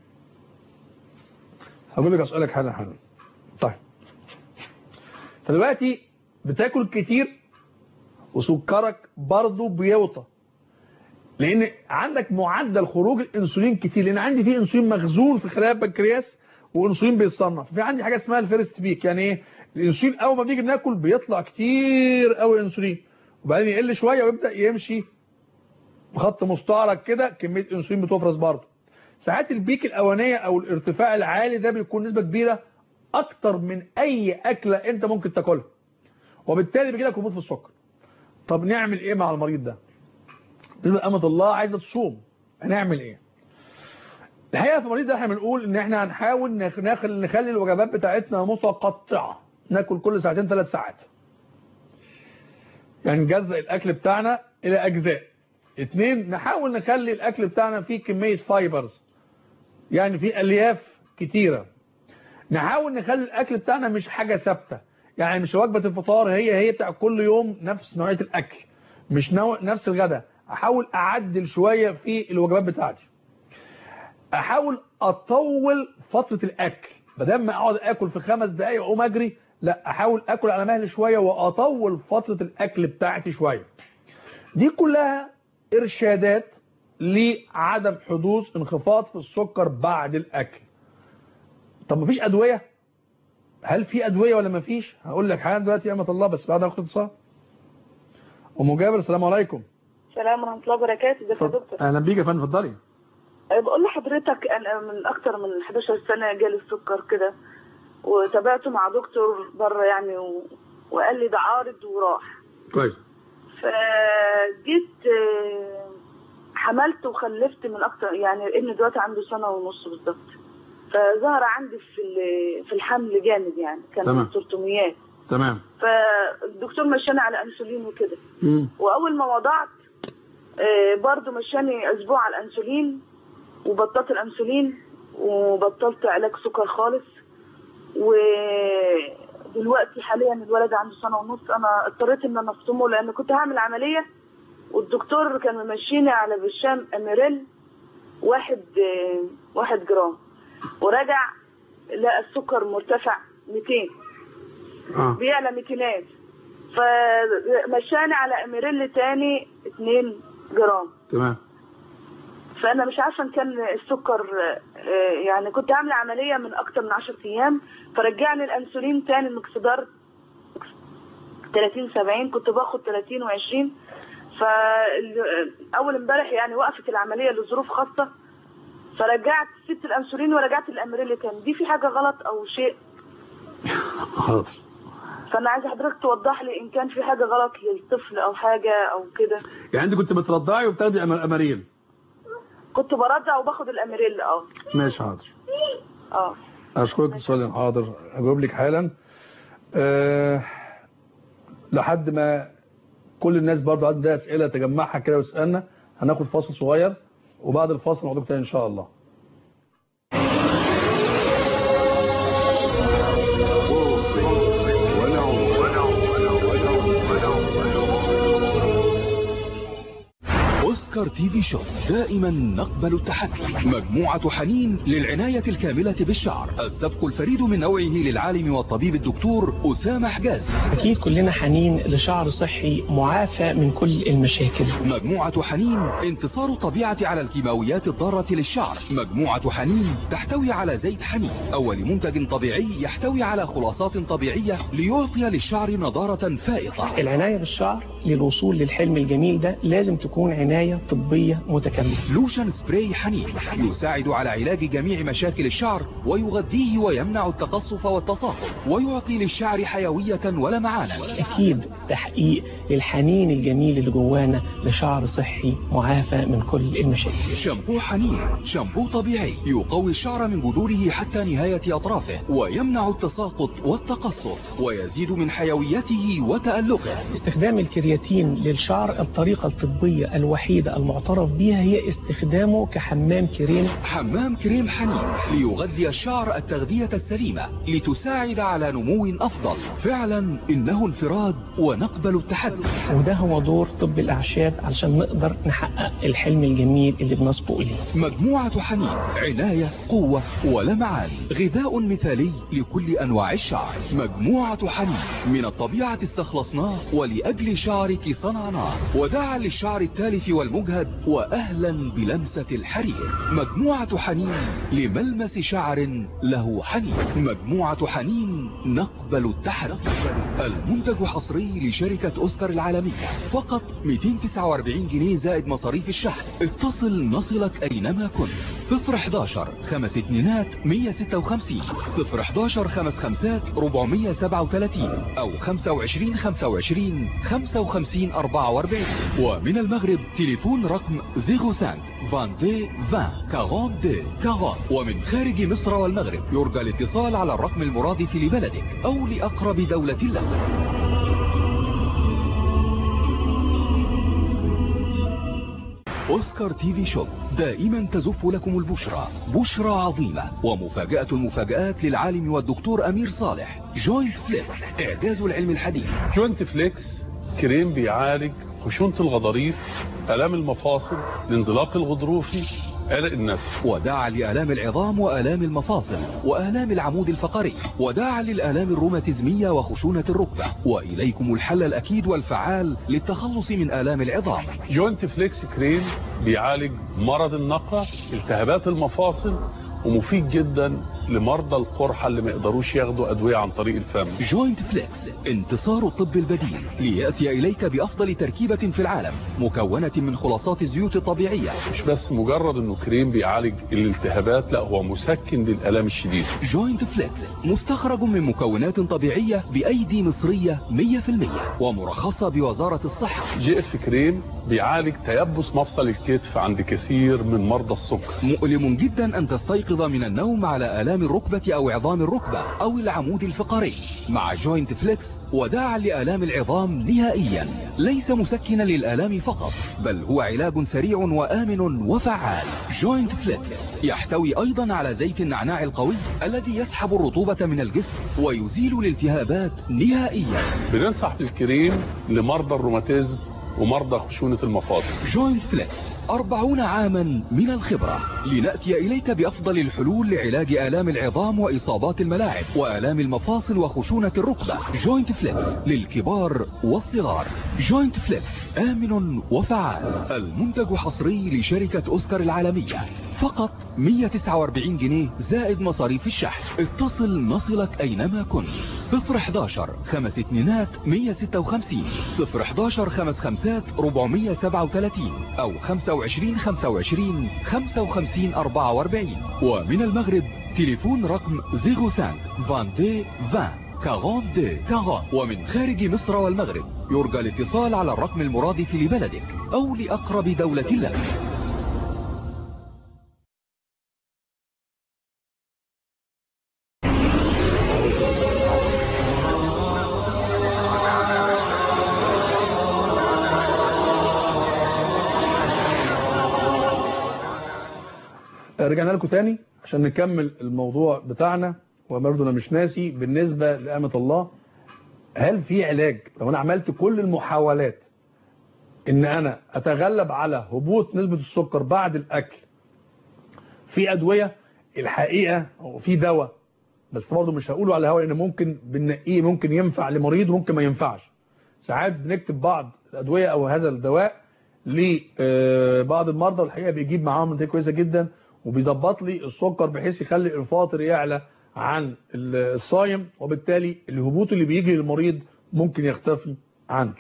هقول لك اسالك حاجه حاجه طيب فدلوقتي بتاكل كتير وسكرك برضه بيوطى لان عندك معدل خروج الانسولين كتير لان عندي فيه انسولين مخزون في خلايا البنكرياس وانسولين بيتصنع في عندي حاجه اسمها الفيرست بيك يعني ايه الانسولين اول ما بنيجي بناكل بيطلع كتير قوي انسولين وبعدين يقل شويه ويبدا يمشي بخط مستعرض كده كميه انسولين بتفرز برضه ساعات البيك الاولانيه او الارتفاع العالي ده بيكون نسبه كبيره اكتر من اي اكله انت ممكن تاكلها وبالتالي بيجي لك هبوط في السكر طب نعمل ايه مع المريض ده بالنسبه لامه الله عايزه تصوم هنعمل ايه الحقيقه في المريض ده احنا بنقول ان احنا هنحاول نخ- نخل- نخلي الوجبات بتاعتنا متقطعه ناكل كل ساعتين ثلاث ساعات يعني نجزأ الاكل بتاعنا الى اجزاء اتنين نحاول نخلي الاكل بتاعنا فيه كميه فايبرز يعني فيه الياف كتيره نحاول نخلي الاكل بتاعنا مش حاجه ثابته يعني مش وجبه الفطار هي هي بتاع كل يوم نفس نوعيه الاكل مش نوع نفس الغداء احاول اعدل شويه في الوجبات بتاعتي احاول اطول فتره الاكل بدل ما اقعد اكل في خمس دقائق واقوم اجري لا احاول اكل على مهل شويه واطول فتره الاكل بتاعتي شويه دي كلها ارشادات لعدم حدوث انخفاض في السكر بعد الاكل طب مفيش ادويه هل في ادويه ولا مفيش هقول لك حالا دلوقتي يا امه الله بس بعد ما اخد اتصال ام جابر السلام عليكم السلام ورحمة الله وبركاته ازيك يا دكتور اهلا بيك يا فندم اتفضلي أه، بقول لحضرتك انا من اكتر من 11 سنة جالي السكر كده وتابعته مع دكتور بره يعني و... وقال لي ده عارض وراح كويس فجيت آه، حملت وخلفت من اكتر يعني ابني دلوقتي عنده سنة ونص بالظبط فظهر عندي في ال- في الحمل جامد يعني كان تمام. 300 تمام فالدكتور مشاني على انسولين وكده مم. واول ما وضعت آه، برضو مشاني اسبوع على الانسولين وبطلت الانسولين وبطلت علاج سكر خالص ودلوقتي حاليا الولد عنده سنه ونص انا اضطريت ان انا افطمه لان كنت هعمل عمليه والدكتور كان ممشيني على برشام اميريل واحد آه، واحد جرام ورجع لقى السكر مرتفع 200 آه. بيعلى ميتينات فمشاني على اميريل تاني 2 جرام تمام فانا مش عارفه ان كان السكر آه، يعني كنت عامله عمليه من اكتر من 10 ايام فرجعني الانسولين تاني المكسدار 30 70 كنت باخد 30 و20 فاول امبارح يعني وقفت العمليه لظروف خاصه فرجعت سبت الانسولين ورجعت الامريل تاني دي في حاجه غلط او شيء حاضر فانا عايزه حضرتك توضح لي ان كان في حاجه غلط للطفل او حاجه او كده يعني انت كنت بترضعي وبتاخدي أم- اماريل كنت برضع وباخد الامريل اه ماشي حاضر اه اشكرك اتصال حاضر اجاوب لك حالا أه لحد ما كل الناس برضه عندها اسئله تجمعها كده وتسالنا هناخد فاصل صغير وبعد الفاصل نعود تاني ان شاء الله أوسكار تي في شو دائما نقبل التحدي مجموعة حنين للعناية الكاملة بالشعر السبق الفريد من نوعه للعالم والطبيب الدكتور أسامة حجازي أكيد كلنا حنين لشعر صحي معافى من كل المشاكل مجموعة حنين انتصار الطبيعة على الكيماويات الضارة للشعر مجموعة حنين تحتوي على زيت حنين أول منتج طبيعي يحتوي على خلاصات طبيعية ليعطي للشعر نضارة فائقة العناية بالشعر للوصول للحلم الجميل ده لازم تكون عناية طبية متكاملة لوشن سبراي حنين يساعد على علاج جميع مشاكل الشعر ويغذيه ويمنع التقصف والتصاقل ويعطي للشعر حيوية ولمعانا أكيد تحقيق للحنين الجميل اللي جوانا لشعر صحي معافى من كل المشاكل شامبو حنين شامبو طبيعي يقوي الشعر من جذوره حتى نهاية أطرافه ويمنع التساقط والتقصف ويزيد من حيويته وتألقه استخدام الكرياتين للشعر الطريقة الطبية الوحيدة المعترف بها هي استخدامه كحمام كريم حمام كريم حنين ليغذي الشعر التغذية السليمة لتساعد على نمو أفضل فعلا إنه انفراد ونقبل التحدي وده هو دور طب الأعشاب علشان نقدر نحقق الحلم الجميل اللي بنصبو إليه مجموعة حنين عناية قوة ولمعان غذاء مثالي لكل أنواع الشعر مجموعة حنين من الطبيعة استخلصناه ولأجل شعرك صنعناه وداعا للشعر التالف والمجهد وأهلا بلمسة الحرير مجموعة حنين لملمس شعر له حنين مجموعة حنين نقبل التحدي المنتج حصري لشركة أوسكار العالمية فقط 249 جنيه زائد مصاريف الشحن اتصل نصلك أينما كنت 011 خمس اتنينات 156 011 خمس خمسات 437 أو 25 25 55 44 ومن المغرب تليفون رقم 05 22 20 42 40 ومن خارج مصر والمغرب يرجى الاتصال على الرقم المرادف لبلدك أو لأقرب دولة لك أوسكار تي في شوب دائما تزف لكم البشرى بشرى عظيمة ومفاجأة المفاجآت للعالم والدكتور أمير صالح جوينت فليكس إعجاز العلم الحديث جوينت فليكس كريم بيعالج خشونة الغضاريف آلام المفاصل الانزلاق الغضروفي قلق النسف وداعا لآلام العظام وآلام المفاصل وآلام العمود الفقري وداعا للآلام الروماتيزمية وخشونة الركبة وإليكم الحل الأكيد والفعال للتخلص من آلام العظام جوينت فليكس كريم بيعالج مرض النقع التهابات المفاصل ومفيد جدا لمرضى القرحة اللي ما يقدروش ياخدوا أدوية عن طريق الفم جوينت فليكس انتصار الطب البديل ليأتي إليك بأفضل تركيبة في العالم مكونة من خلاصات الزيوت الطبيعية مش بس مجرد انه كريم بيعالج الالتهابات لا هو مسكن للآلام الشديدة جوينت فليكس مستخرج من مكونات طبيعية بأيدي مصرية 100% ومرخصة بوزارة الصحة جي اف كريم بيعالج تيبس مفصل الكتف عند كثير من مرضى السكر مؤلم جدا أن تستيقظ من النوم على آلام الركبة أو عظام الركبة أو العمود الفقري مع جوينت فليكس وداعا لآلام العظام نهائيا ليس مسكنا للآلام فقط بل هو علاج سريع وآمن وفعال جوينت فليكس يحتوي أيضا على زيت النعناع القوي الذي يسحب الرطوبة من الجسم ويزيل الالتهابات نهائيا بننصح بالكريم لمرضى الروماتيزم ومرضى خشونة المفاصل جوينت فليكس أربعون عاما من الخبرة لنأتي إليك بأفضل الحلول لعلاج آلام العظام وإصابات الملاعب وآلام المفاصل وخشونة الركبة جوينت فليكس للكبار والصغار جوينت فليكس آمن وفعال المنتج حصري لشركة أوسكار العالمية فقط 149 جنيه زائد مصاريف الشحن اتصل نصلك أينما كنت 011 خمس اتنينات 156 011 خمس خمسات 437 أو 25 25 55 44 ومن المغرب تليفون رقم 05 22 20 42 40 ومن خارج مصر والمغرب يرجى الاتصال على الرقم المرادف لبلدك أو لأقرب دولة لك رجعنا لكم تاني عشان نكمل الموضوع بتاعنا وبرضه انا مش ناسي بالنسبة لأمة الله هل في علاج لو انا عملت كل المحاولات ان انا اتغلب على هبوط نسبة السكر بعد الاكل في ادوية الحقيقة هو في دواء بس برضه مش هقوله على الهواء لان ممكن بنقيه ممكن ينفع لمريض وممكن ما ينفعش ساعات بنكتب بعض الادوية او هذا الدواء لبعض المرضى الحقيقة بيجيب معاهم نتيجة كويسة جدا وبيظبط لي السكر بحيث يخلي الفاطر يعلى عن الصايم وبالتالي الهبوط اللي بيجي للمريض ممكن يختفي عنده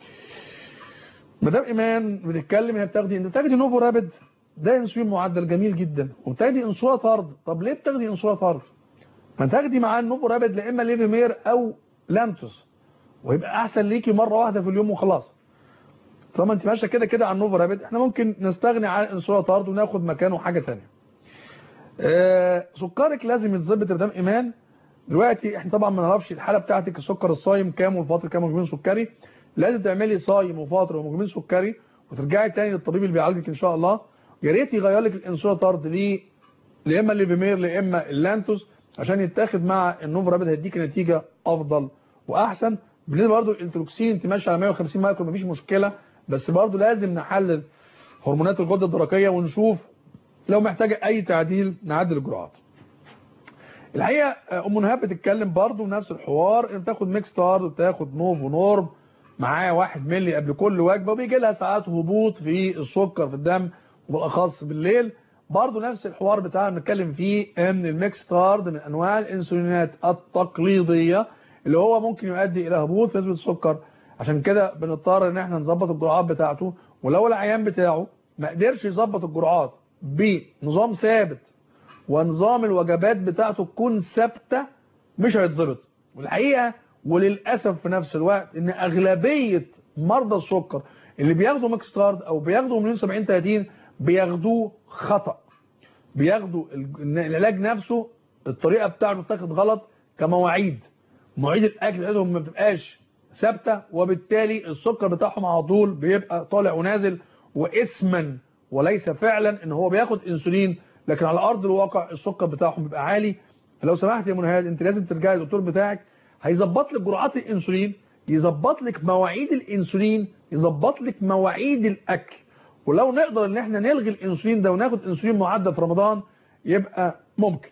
مدام ايمان بتتكلم هي بتاخدي انت بتاخدي نوفو رابد ده انسولين معدل جميل جدا وبتاخدي انسولا طرد طب ليه بتاخدي انسولا طرد ما تاخدي معاه النوفو رابد لا اما ليفيمير او لانتوس ويبقى احسن ليكي مره واحده في اليوم وخلاص طالما انت ماشيه كده كده على النوفو رابد احنا ممكن نستغني عن انسولا طرد وناخد مكانه حاجه ثانيه آه سكرك لازم يتظبط قدام ايمان دلوقتي احنا طبعا ما نعرفش الحاله بتاعتك السكر الصايم كام والفاطر كام ومجموع سكري لازم تعملي صايم وفاطر ومجموع سكري وترجعي تاني للطبيب اللي بيعالجك ان شاء الله يا ريت يغير لك الانسولا طرد ليه يا اما الليفيمير يا اما اللانتوس عشان يتاخد مع النوفو رابد هيديك نتيجه افضل واحسن بالنسبه برضه الانتروكسين انت ماشي على 150 مايكرو مفيش مشكله بس برضه لازم نحلل هرمونات الغده الدرقيه ونشوف لو محتاجه اي تعديل نعدل الجرعات الحقيقه ام نهاب بتتكلم برضه نفس الحوار ان تاخد ميكس تارد وتاخد نوفو نورم معاه 1 مللي قبل كل وجبه وبيجي لها ساعات هبوط في السكر في الدم وبالاخص بالليل برضه نفس الحوار بتاعنا بنتكلم فيه ان الميكس تارد من انواع الانسولينات التقليديه اللي هو ممكن يؤدي الى هبوط في نسبه السكر عشان كده بنضطر ان احنا نظبط الجرعات بتاعته ولو العيان بتاعه ما قدرش يظبط الجرعات بنظام ثابت ونظام الوجبات بتاعته تكون ثابته مش هيتظبط والحقيقه وللاسف في نفس الوقت ان اغلبيه مرضى السكر اللي بياخدوا ميكس كارد او بياخدوا من 70 30 بياخدوه خطا بياخدوا العلاج نفسه الطريقه بتاعته بتاخد غلط كمواعيد مواعيد الاكل بتاعتهم ما بتبقاش ثابته وبالتالي السكر بتاعهم على طول بيبقى طالع ونازل واسما وليس فعلا ان هو بياخد انسولين لكن على ارض الواقع السكر بتاعهم بيبقى عالي فلو سمحت يا منهاد انت لازم ترجعي للدكتور بتاعك هيظبط لك جرعات الانسولين يظبط لك مواعيد الانسولين يظبط لك مواعيد الاكل ولو نقدر ان احنا نلغي الانسولين ده وناخد انسولين معدل في رمضان يبقى ممكن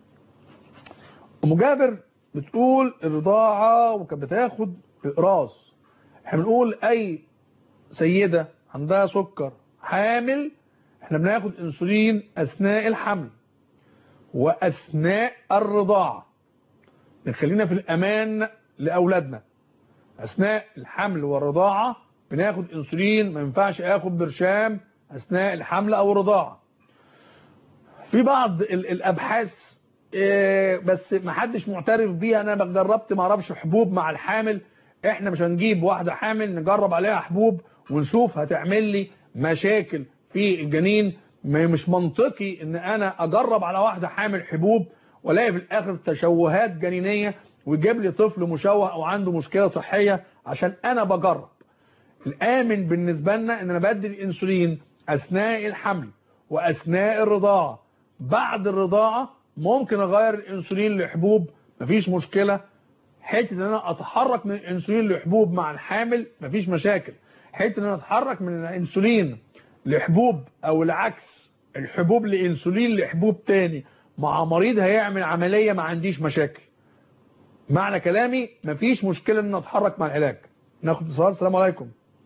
ام جابر بتقول الرضاعه وكانت بتاخد اقراص احنا بنقول اي سيده عندها سكر حامل احنا بناخد انسولين اثناء الحمل واثناء الرضاعه نخلينا في الامان لاولادنا اثناء الحمل والرضاعه بناخد انسولين ما ينفعش اخد برشام اثناء الحمل او الرضاعه في بعض الابحاث بس ما حدش معترف بيها انا جربت ما اعرفش حبوب مع الحامل احنا مش هنجيب واحده حامل نجرب عليها حبوب ونشوف هتعمل لي مشاكل في الجنين مش منطقي ان انا اجرب على واحده حامل حبوب والاقي في الاخر تشوهات جنينيه ويجيب لي طفل مشوه او عنده مشكله صحيه عشان انا بجرب الامن بالنسبه لنا ان انا بدي الانسولين اثناء الحمل واثناء الرضاعه بعد الرضاعه ممكن اغير الانسولين لحبوب مفيش مشكله حته ان انا اتحرك من الانسولين لحبوب مع الحامل مفيش مشاكل حته ان انا اتحرك من الانسولين لحبوب او العكس الحبوب لانسولين لحبوب تاني مع مريض هيعمل عمليه ما عنديش مشاكل معنى كلامي مفيش مشكله ان انا اتحرك مع العلاج ناخد اتصال السلام عليكم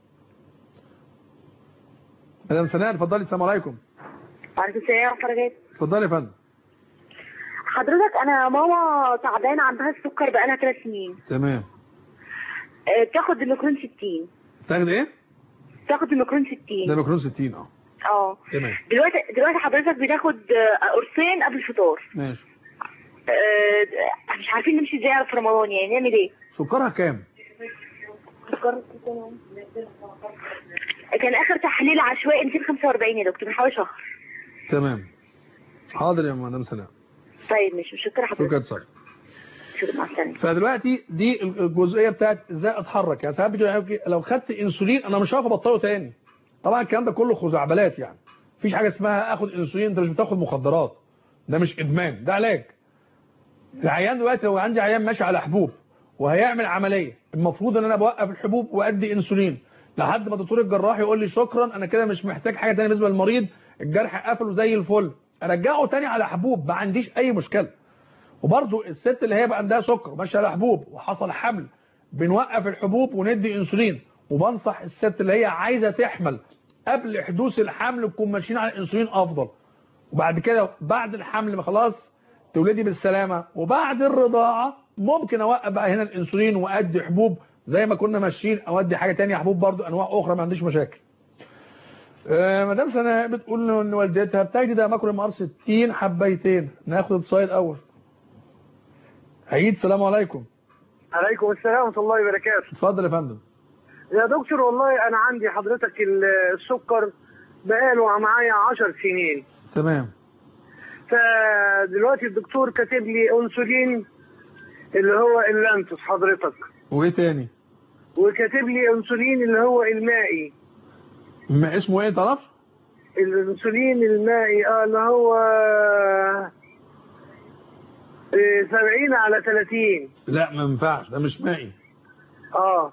مدام سناء اتفضلي السلام عليكم وعليكم السلام ورحمة الله اتفضلي يا فندم حضرتك أنا ماما تعبانة عندها السكر بقالها ثلاث سنين تمام آه، بتاخد الميكرون 60 تاخد ايه بتاخد الميكرون ده 60 ميكرون 60 اه اه تمام دلوقتي دلوقتي حضرتك بتاخد آه، قرصين قبل الفطار ماشي آه، مش عارفين نمشي ازاي في رمضان يعني نعمل ايه؟ سكرها كام سكر كان اخر تحليل عشوائي 245 يا دكتور من حوالي شهر تمام حاضر يا مدام سناء طيب مش مشكله حضرتك شكرا اتصال شكرا مع السلامه فدلوقتي دي الجزئيه بتاعت ازاي اتحرك يعني ساعات بيجي يقول لك لو خدت انسولين انا مش هعرف ابطله تاني طبعا الكلام ده كله خزعبلات يعني مفيش حاجه اسمها اخد انسولين انت مش بتاخد مخدرات ده مش ادمان ده علاج العيان دلوقتي لو عندي عيان ماشي على حبوب وهيعمل عمليه المفروض ان انا بوقف الحبوب وادي انسولين لحد ما دكتور الجراح يقول لي شكرا انا كده مش محتاج حاجه تانية بالنسبه للمريض الجرح قفله زي الفل ارجعه تاني على حبوب ما عنديش اي مشكله وبرضه الست اللي هيبقى عندها سكر ماشيه على حبوب وحصل حمل بنوقف الحبوب وندي انسولين وبنصح الست اللي هي عايزه تحمل قبل حدوث الحمل نكون ماشيين على الانسولين افضل وبعد كده بعد الحمل ما خلاص تولدي بالسلامه وبعد الرضاعه ممكن اوقف بقى هنا الانسولين وادي حبوب زي ما كنا ماشيين او ادي حاجه تانية حبوب برضو انواع اخرى ما عنديش مشاكل آه مدام سناء بتقول ان والدتها بتاخدي ده ماكل ام ار 60 حبيتين ناخد اتصال الاول عيد السلام عليكم عليكم السلام ورحمة الله وبركاته اتفضل يا فندم يا دكتور والله أنا عندي حضرتك السكر بقاله معايا عشر سنين تمام فدلوقتي الدكتور كاتب لي أنسولين اللي هو اللانتوس حضرتك وايه تاني وكاتب لي أنسولين اللي هو المائي ما اسمه ايه تعرف الأنسولين المائي اه اللي هو إيه، 70 على 30 لا ما ينفعش ده مش مائي اه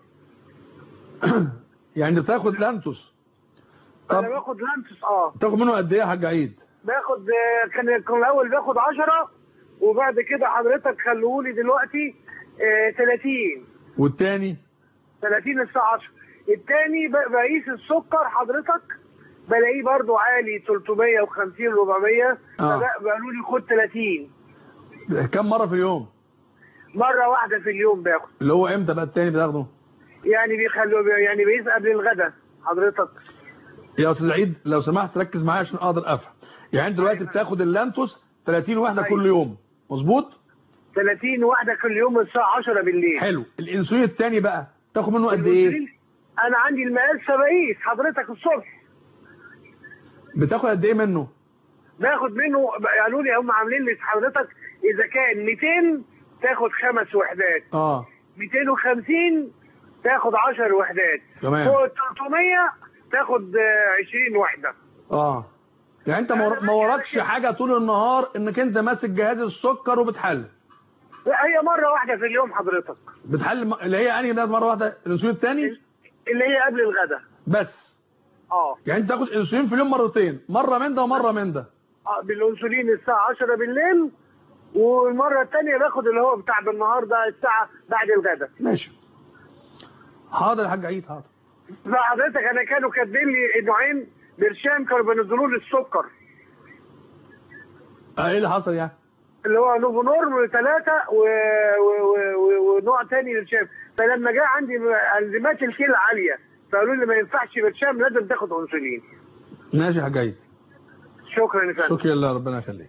يعني انت بتاخد لانتوس انا باخد لانتوس اه تاخد منه قد ايه يا حاج عيد باخد آه، كان كان الاول باخد 10 وبعد كده حضرتك خلوهولي دلوقتي آه، 30 والتاني 30 الساعه 10 التاني ب- بقيس السكر حضرتك بلاقيه برضو عالي 350 400 آه. فقالوا لي خد 30 كم مره في اليوم مره واحده في اليوم باخد اللي هو امتى بقى التاني بتاخده يعني بيخلوا يعني بيقيس قبل الغداء حضرتك يا استاذ عيد لو سمحت ركز معايا عشان اقدر افهم يعني انت دلوقتي بتاخد اللانتوس 30 واحده كل يوم مظبوط 30 واحده كل يوم الساعه 10 بالليل حلو الانسولين التاني بقى تاخد منه قد ايه انا عندي المقاس فبقيس حضرتك الصبح بتاخد قد ايه منه باخد منه قالوا لي هم عاملين لي حضرتك اذا كان 200 تاخد خمس وحدات اه 250 تاخد 10 وحدات تمام. فوق 300 تاخد آه، 20 وحده اه يعني انت ما ور- ما وراكش حاجه طول النهار انك انت ماسك جهاز السكر وبتحل لا هي مره واحده في اليوم حضرتك بتحل م- اللي هي انهي ده مره واحده الانسولين الثاني اللي هي قبل الغداء بس اه يعني انت تاخد انسولين في اليوم مرتين مره من ده ومره من ده آه، بالانسولين الساعه 10 بالليل والمره الثانيه باخد اللي هو بتاع بالنهار ده الساعه بعد الغداء ماشي حاضر يا حاج عيد حاضر فحضرتك انا كانوا كاتبين لي نوعين برشام كانوا بينزلوا لي السكر اه ايه اللي حصل يعني اللي هو نوفو نورم ثلاثة و... و... و... ونوع تاني للشام فلما جاء عندي انزيمات الكلى عالية فقالوا لي ما ينفعش برشام لازم تاخد انسولين ماشي يا حاج عيد شكرا يا فندم شكرا لله ربنا يخليك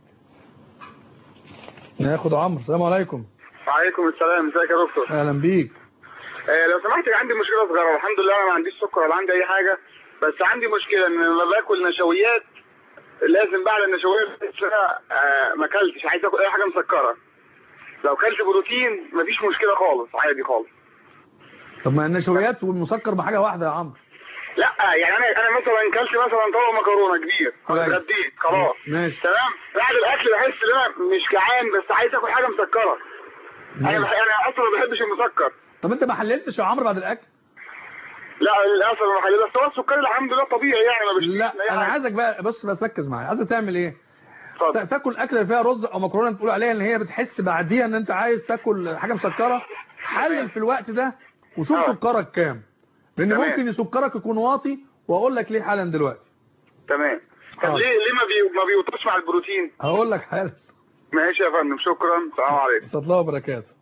ناخد عمرو السلام عليكم وعليكم السلام ازيك يا دكتور اهلا بيك آه لو سمحت عندي مشكله صغيره الحمد لله انا ما عنديش سكر ولا عندي اي حاجه بس عندي مشكله ان لما باكل نشويات لازم بعد النشويات آه ما اكلتش عايز اكل اي حاجه مسكره لو كلت بروتين مفيش مشكله خالص عادي خالص طب ما النشويات والمسكر بحاجه واحده يا عمرو لا يعني انا انا مثلا كلت مثلا طبق مكرونه كبير كويس. اتغديت خلاص ماشي تمام بعد الاكل بحس ان انا مش جعان بس عايز اكل حاجه مسكره انا ماشي. بح- انا اصلا ما بحبش المسكر طب انت ما حللتش يا عمرو بعد الاكل لا للاسف يا حبيبي بس هو السكري الحمد لله طبيعي يعني ما بشتكيش لا من أي انا حاجة. عايزك بقى بص بس ركز معايا عايز تعمل ايه تا- تاكل اكله اللي فيها رز او مكرونه تقول عليها ان هي بتحس بعديها ان انت عايز تاكل حاجه مسكره حلل في الوقت ده وشوف سكرك كام لان تمام. ممكن سكرك يكون واطي واقول لك ليه حالا دلوقتي تمام طب آه. ليه ليه ما بي ما بيوطش مع البروتين هقول لك حالا ماشي يا فندم شكرا السلام عليكم ورحمه الله وبركاته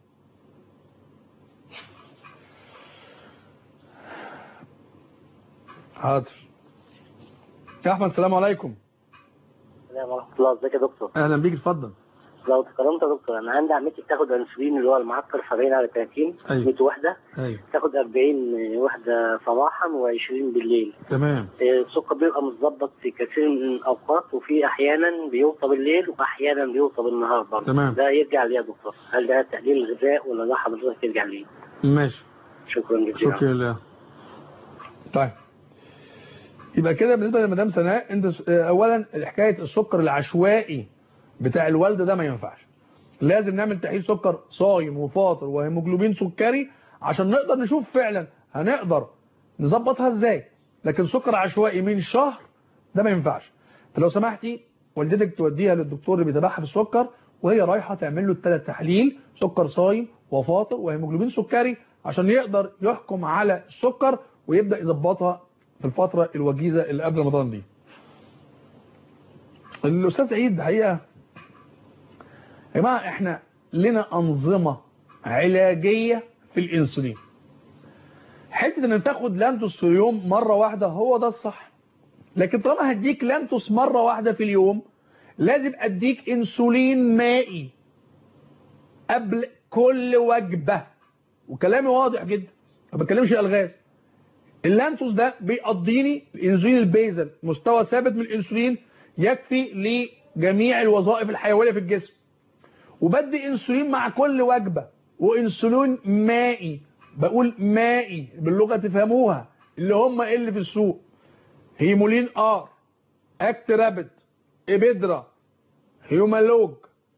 حاضر يا احمد السلام عليكم السلام ورحمة الله ازيك يا دكتور اهلا بيك اتفضل لو تكرمت يا دكتور انا عندي عمتي بتاخد انسولين اللي هو المعكر 70 على 30 أيوة. 100 وحدة ايوه تاخد 40 وحدة صباحا و20 بالليل تمام إيه، السكر بيبقى متظبط في كثير من الاوقات وفي احيانا بيوطى بالليل واحيانا بيوطى بالنهار برضه تمام. ده يرجع ليه يا دكتور هل ده تقليل الغذاء ولا ده حضرتك يرجع ليه ماشي شكرا جزيلا شكرا لله طيب يبقى كده بالنسبه لمدام سناء انت س- آه، اولا حكايه السكر العشوائي بتاع الوالده ده ما ينفعش لازم نعمل تحليل سكر صايم وفاطر وهيموجلوبين سكري عشان نقدر نشوف فعلا هنقدر نظبطها ازاي لكن سكر عشوائي من شهر ده ما ينفعش فلو سمحتي والدتك توديها للدكتور اللي بيتابعها في السكر وهي رايحه تعمل له الثلاث تحليل سكر صايم وفاطر وهيموجلوبين سكري عشان يقدر يحكم على السكر ويبدا يظبطها في الفتره الوجيزه اللي قبل رمضان دي الاستاذ عيد حقيقه يا جماعه احنا لنا انظمه علاجيه في الانسولين حته ان تاخد لانتوس في اليوم مره واحده هو ده الصح لكن طالما هديك لانتوس مره واحده في اليوم لازم اديك انسولين مائي قبل كل وجبه وكلامي واضح جدا ما بتكلمش الغاز اللانتوس ده بيقضيني الانسولين البيزل مستوى ثابت من الانسولين يكفي لجميع الوظائف الحيويه في الجسم وبدي انسولين مع كل وجبه وانسولين مائي بقول مائي باللغه تفهموها اللي هم اللي في السوق هيمولين ار اكت رابد ابيدرا هيومالوج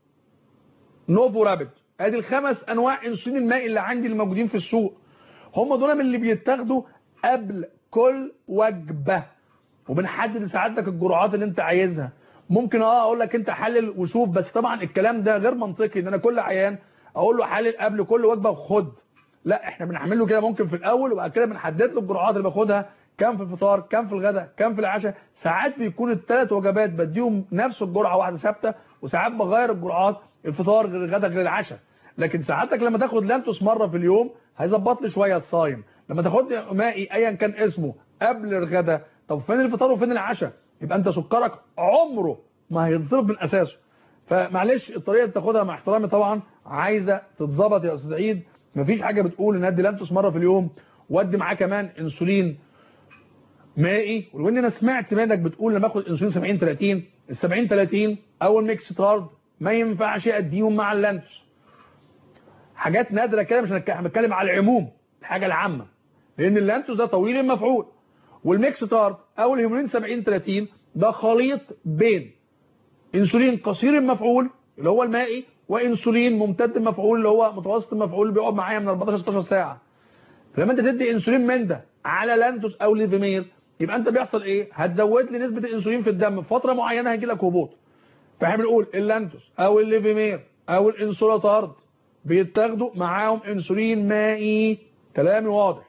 نوفو رابد ادي الخمس انواع انسولين المائي اللي عندي اللي موجودين في السوق هم دول من اللي بيتاخدوا قبل كل وجبه وبنحدد سعادتك الجرعات اللي انت عايزها ممكن اه اقول لك انت حلل وشوف بس طبعا الكلام ده غير منطقي ان انا كل عيان اقول له حلل قبل كل وجبه وخد لا احنا بنعمل له كده ممكن في الاول وبعد كده بنحدد له الجرعات اللي باخدها كام في الفطار كام في الغداء كام في العشاء ساعات بيكون الثلاث وجبات بديهم نفس الجرعه واحده ثابته وساعات بغير الجرعات الفطار غير الغداء غير العشاء لكن ساعتك لما تاخد لانتوس مره في اليوم هيظبط لي شويه الصايم لما تاخد مائي ايا كان اسمه قبل الغداء طب فين الفطار وفين العشاء يبقى انت سكرك عمره ما هينضرب من اساسه فمعلش الطريقه اللي بتاخدها مع احترامي طبعا عايزه تتظبط يا استاذ عيد مفيش حاجه بتقول ان ادي لانتوس مره في اليوم وادي معاه كمان انسولين مائي ولو ان انا سمعت منك بتقول لما اخد انسولين 70 30 ال 70 30 او الميكس تارد ما ينفعش اديهم مع اللانتوس حاجات نادره كده مش هنتكلم بنتكلم على العموم الحاجه العامه لان اللانتوس ده طويل المفعول والميكس تارد او الهيمولين 70 30 ده خليط بين انسولين قصير المفعول اللي هو المائي وانسولين ممتد المفعول اللي هو متوسط المفعول اللي بيقعد معايا من 14 16 ساعه فلما انت تدي انسولين من ده على لانتوس او ليفيمير يبقى انت بيحصل ايه هتزود لي نسبه الانسولين في الدم في فتره معينه هيجي لك هبوط فاحنا بنقول اللانتوس او الليفيمير او الانسولاتارد بيتاخدوا معاهم انسولين مائي كلامي واضح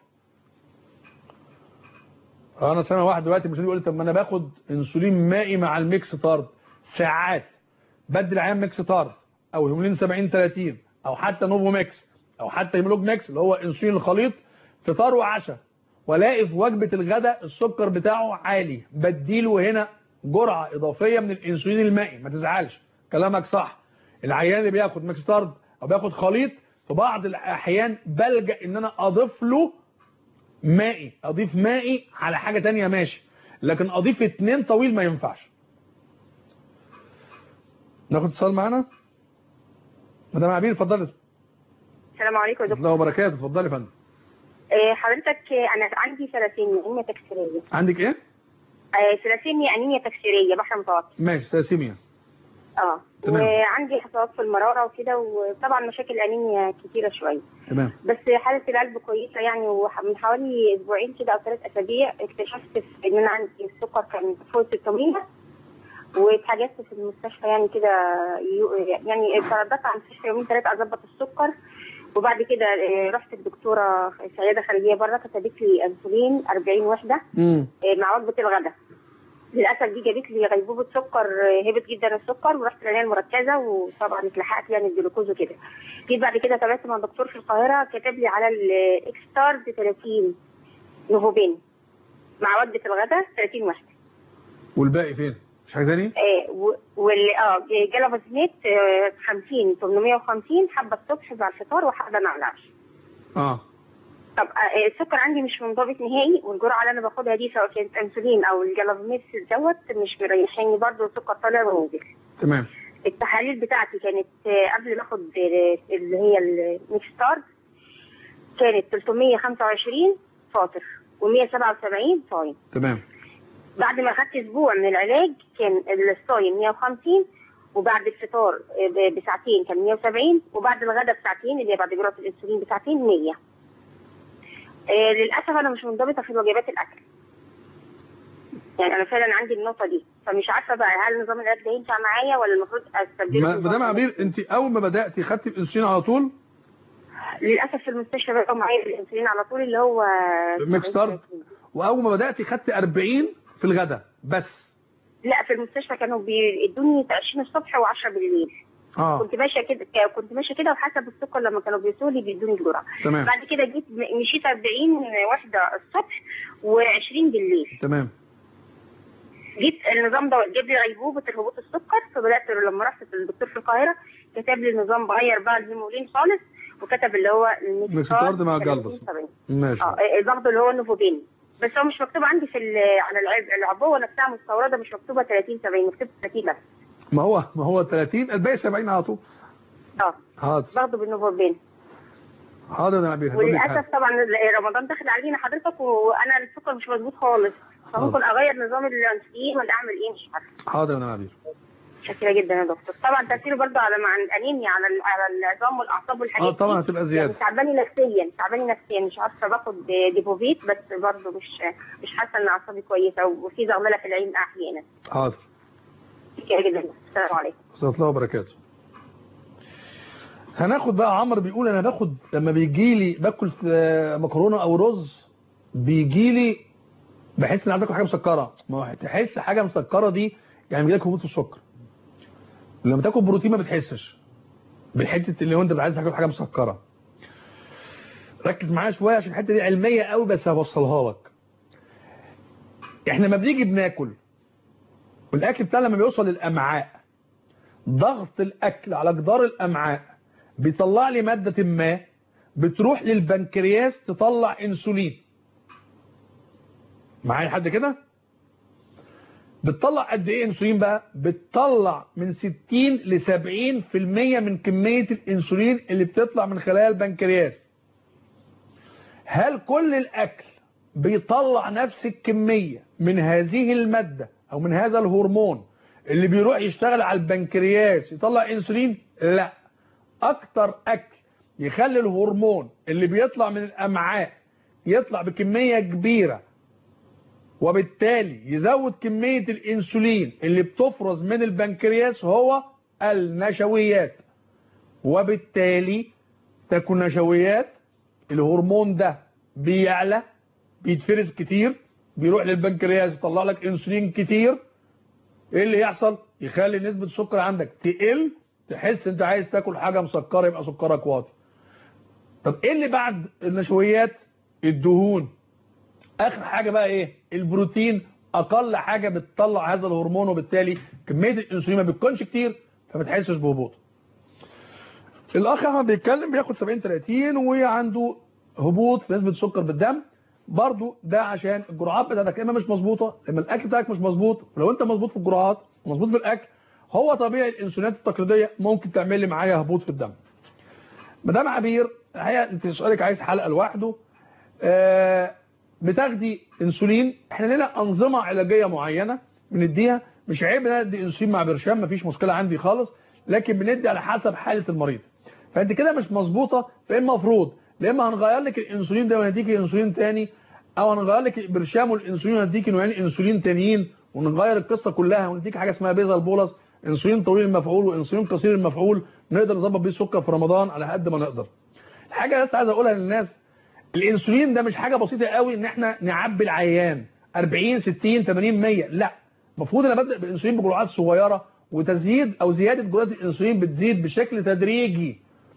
انا سامع واحد دلوقتي مش بيقول لي طب ما انا باخد انسولين مائي مع الميكس تارد ساعات بدي العيان ميكس تارد او هيمولين 70 30 او حتى نوفو ميكس او حتى هيمولوج ميكس اللي هو انسولين الخليط فطار وعشاء والاقي في وجبه الغداء السكر بتاعه عالي بديله هنا جرعه اضافيه من الانسولين المائي ما تزعلش كلامك صح العيان اللي بياخد ميكس تارد او بياخد خليط في بعض الاحيان بلجا ان انا اضيف له مائي اضيف مائي على حاجه تانية ماشي لكن اضيف اتنين طويل ما ينفعش ناخد اتصال معانا مدام عبير اتفضلي السلام عليكم يا دكتور الله وبركاته اتفضلي يا فندم آه، حضرتك آه، انا عندي ثلاثيميا انيميا تكسيريه عندك ايه آه، ثلاثيميا انيميا تكسيريه بحر متوسط ماشي ثلاسيميا اه تمام. وعندي حصوات في المراره وكده وطبعا مشاكل انيميا كتيره شويه تمام بس حالة القلب كويسة يعني ومن حوالي أسبوعين كده أو ثلاث أسابيع اكتشفت في إن أنا عندي السكر كان فوق 600 واتحجزت في المستشفى يعني كده يو- يعني ترددت على المستشفى يومين ثلاثة أظبط السكر وبعد كده آه، رحت الدكتورة في عيادة خارجية بره كتبت لي أنسولين 40 وحدة امم آه، مع وجبة الغداء للأسف دي جابت لي غيبوبة سكر آه، هبط جدا السكر ورحت العناية المركزة وطبعا اتلحقت يعني الجلوكوز وكده جيت بعد كده تابعت مع دكتور في القاهرة كتب لي على الإكستارد 30 نوفوبين مع وجبة الغداء 30 وحدة والباقي فين مش حاجه تاني آه و- وال اه جلافازينيت آه 50 850 حبة الصبح مع الفطار وحبة مع العشاء اه طب آه، السكر عندي مش منضبط نهائي والجرعه اللي انا باخدها دي سواء كانت انسولين او الجلافميس دوت مش مريحاني برضه السكر طالع ونازل تمام التحاليل بتاعتي كانت آه، قبل ما اخد آه، اللي هي الميكستار كانت 325 فاطر و177 صايم تمام بعد ما اخدت اسبوع من العلاج كان الصايم 150 وبعد الفطار آه، ب- بساعتين كان 170 وبعد الغداء بساعتين اللي هي بعد جرعه الانسولين بساعتين 100 آه، للاسف انا مش منضبطه في وجبات الاكل يعني انا فعلا عندي النقطه دي فمش عارفه بقى هل نظام الاكل ده ينفع معايا ولا المفروض استبدله ما- بنظام مدام عبير انت اول ما بداتي خدتي الانسولين على طول للاسف في المستشفى بقى معايا الانسولين على طول اللي هو ميكستارد واول ما بداتي خدتي 40 في الغداء بس لا في المستشفى كانوا بيدوني 20 الصبح و10 بالليل اه كنت ماشيه كده كنت ماشيه كده وحسب السكر لما كانوا بيوصلوا لي بيدوني الجرعه تمام. بعد كده جيت م- مشيت 40 واحده الصبح و20 بالليل تمام جيت النظام ده جاب لي غيبوبه هبوط السكر فبدات لما رحت للدكتور في القاهره كتب لي النظام بغير بقى الهيمولين خالص وكتب اللي هو ميكستارد مع جلبس 70. ماشي اه برضه اللي هو النوفوبين بس هو مش مكتوب عندي في ال- على العب- العبوه نفسها مستورده مش مكتوبه 30 70 مكتوب 30 بس ما هو ما هو 30 الباقي 70 على طول اه حاضر برضه بالنوفوبين حاضر يا عبير هقول لك حاجة. وللاسف طبعا رمضان داخل علينا حضرتك وانا السكر مش مظبوط خالص فممكن اغير نظام الانسولين ولا اعمل ايه مش عارفه حاضر يا عبير شكرا جدا يا دكتور طبعا تاثيره برضه على مع الانيميا على ال- على العظام والاعصاب والحاجات اه طبعا هتبقى يعني زياده تعباني نفسيا تعباني نفسيا مش عارفه باخد ديبوفيت بس برضه مش مش حاسه ان اعصابي كويسه وفي زغلله في العين احيانا حاضر شكرا جدا السلام عليكم ورحمه الله وبركاته هناخد بقى عمرو بيقول انا باخد لما بيجي لي باكل آه، مكرونه او رز بيجي لي بحس ان عايز اكل حاجه مسكره ما هو تحس حاجه مسكره دي يعني بيجيلك هبوط في السكر لما تاكل بروتين ما بتحسش بالحته اللي هو انت عايز تاكل حاجه مسكره ركز معايا شويه عشان الحته دي علميه قوي بس هوصلها لك احنا لما بنيجي بناكل والاكل بتاعنا لما بيوصل للامعاء ضغط الاكل على جدار الامعاء بيطلع لي ماده ما بتروح للبنكرياس تطلع انسولين معايا لحد كده بتطلع قد ايه انسولين بقى بتطلع من 60 ل 70% من كميه الانسولين اللي بتطلع من خلايا البنكرياس هل كل الاكل بيطلع نفس الكميه من هذه الماده او من هذا الهرمون اللي بيروح يشتغل على البنكرياس يطلع انسولين لا اكتر اكل يخلي الهرمون اللي بيطلع من الامعاء يطلع بكميه كبيره وبالتالي يزود كميه الانسولين اللي بتفرز من البنكرياس هو النشويات وبالتالي تكون نشويات الهرمون ده بيعلى بيتفرز كتير بيروح للبنكرياس يطلع لك انسولين كتير ايه اللي يحصل يخلي نسبة السكر عندك تقل تحس انت عايز تاكل حاجة مسكرة يبقى سكرك واطي طب ايه اللي بعد النشويات الدهون اخر حاجة بقى ايه البروتين اقل حاجة بتطلع هذا الهرمون وبالتالي كمية الانسولين ما بتكونش كتير فما تحسش بهبوط الاخ احمد بيتكلم بياخد 70 30 وعنده هبوط في نسبة السكر بالدم برضو ده عشان الجرعات بتاعتك اما مش مظبوطه اما الاكل بتاعك مش مظبوط ولو انت مظبوط في الجرعات ومظبوط في الاكل هو طبيعي الانسولينات التقليديه ممكن تعمل لي معايا هبوط في الدم مدام عبير الحقيقه انت سؤالك عايز حلقه لوحده آه بتاخدي انسولين احنا لنا انظمه علاجيه معينه بنديها مش عيب ندي انسولين مع برشام مفيش مشكله عندي خالص لكن بندي على حسب حاله المريض فانت كده مش مظبوطه فالمفروض يا اما هنغير لك الانسولين ده ونديك انسولين تاني او هنغير لك برشام الانسولين ونديك نوعين انسولين تانيين ونغير القصه كلها ونديك حاجه اسمها بيزل بولس انسولين طويل المفعول وانسولين قصير المفعول نقدر نظبط بيه السكر في رمضان على قد ما نقدر الحاجه اللي لسه عايز اقولها للناس الانسولين ده مش حاجه بسيطه قوي ان احنا نعبي العيان 40 60 80 100 لا المفروض انا ببدا بالانسولين بجرعات صغيره وتزييد او زياده جرعات الانسولين بتزيد بشكل تدريجي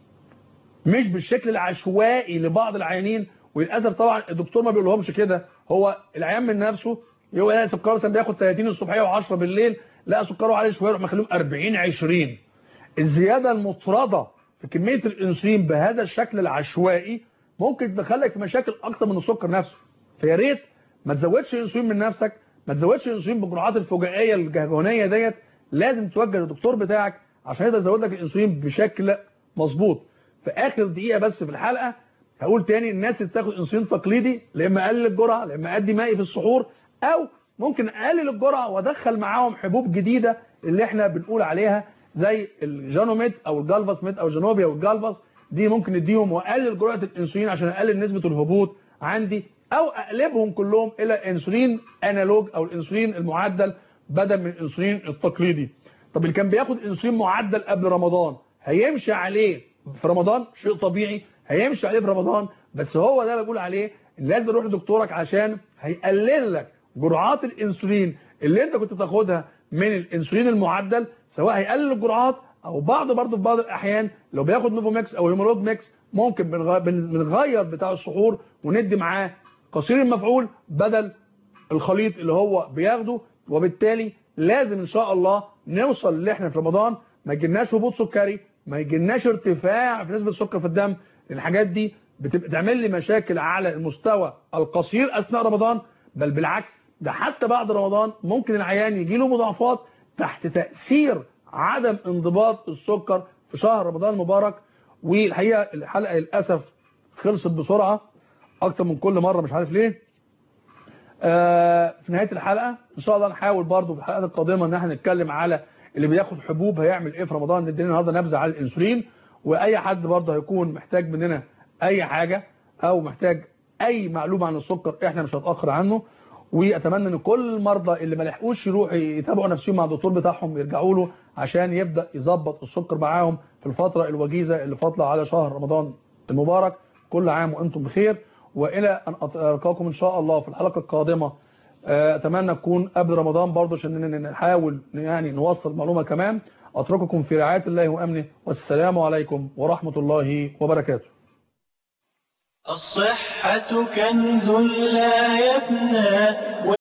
مش بالشكل العشوائي لبعض العيانين وللاسف طبعا الدكتور ما بيقولهمش كده هو العيان من نفسه يقول انا سكره مثلا بياخد 30 الصبحيه و10 بالليل لا سكره عالي شويه يروح مخليهم 40 20 الزياده المطرده في كميه الانسولين بهذا الشكل العشوائي ممكن تدخلك في مشاكل اكتر من السكر نفسه فيا ريت ما تزودش انسولين من نفسك ما تزودش انسولين بالجرعات الفجائيه الجهجونيه ديت لازم توجه للدكتور بتاعك عشان يقدر يزود لك الانسولين بشكل مظبوط في اخر دقيقه بس في الحلقه هقول تاني الناس اللي بتاخد انسولين تقليدي لا اما اقلل الجرعه لا اما ادي مائي في السحور او ممكن اقلل الجرعه وادخل معاهم حبوب جديده اللي احنا بنقول عليها زي الجانوميد او الجالفاسميد او جانوبيا والجالفاس دي ممكن نديهم واقلل جرعه الانسولين عشان اقلل نسبه الهبوط عندي او اقلبهم كلهم الى انسولين انالوج او الانسولين المعدل بدل من الانسولين التقليدي طب اللي كان بياخد انسولين معدل قبل رمضان هيمشي عليه في رمضان شيء طبيعي هيمشي عليه في رمضان بس هو ده بقول عليه لازم تروح لدكتورك عشان هيقلل لك جرعات الانسولين اللي انت كنت بتاخدها من الانسولين المعدل سواء هيقلل الجرعات او بعض برضه في بعض الاحيان لو بياخد نوفوميكس او هيمولوج ميكس ممكن بنغير بتاع السحور وندي معاه قصير المفعول بدل الخليط اللي هو بياخده وبالتالي لازم ان شاء الله نوصل اللي احنا في رمضان ما يجيلناش هبوط سكري ما يجيلناش ارتفاع في نسبه السكر في الدم الحاجات دي بتبقى تعمل لي مشاكل على المستوى القصير اثناء رمضان بل بالعكس ده حتى بعد رمضان ممكن العيان يجي له مضاعفات تحت تاثير عدم انضباط السكر في شهر رمضان المبارك والحقيقه الحلقه للاسف خلصت بسرعه اكتر من كل مره مش عارف ليه آه في نهايه الحلقه ان شاء الله نحاول برضو في الحلقات القادمه ان احنا نتكلم على اللي بياخد حبوب هيعمل ايه في رمضان ندينا النهارده نبذه على الانسولين واي حد برضه هيكون محتاج مننا اي حاجه او محتاج اي معلومه عن السكر احنا مش هنتاخر عنه واتمنى ان كل المرضى اللي ما لحقوش يروحوا يتابعوا نفسهم مع الدكتور بتاعهم يرجعوا له عشان يبدا يظبط السكر معاهم في الفتره الوجيزه اللي فاضله على شهر رمضان المبارك كل عام وانتم بخير والى ان القاكم ان شاء الله في الحلقه القادمه اتمنى تكون قبل رمضان برضه عشان نحاول يعني نوصل معلومه كمان اترككم في رعايه الله وامنه والسلام عليكم ورحمه الله وبركاته الصحة كنز لا يفنى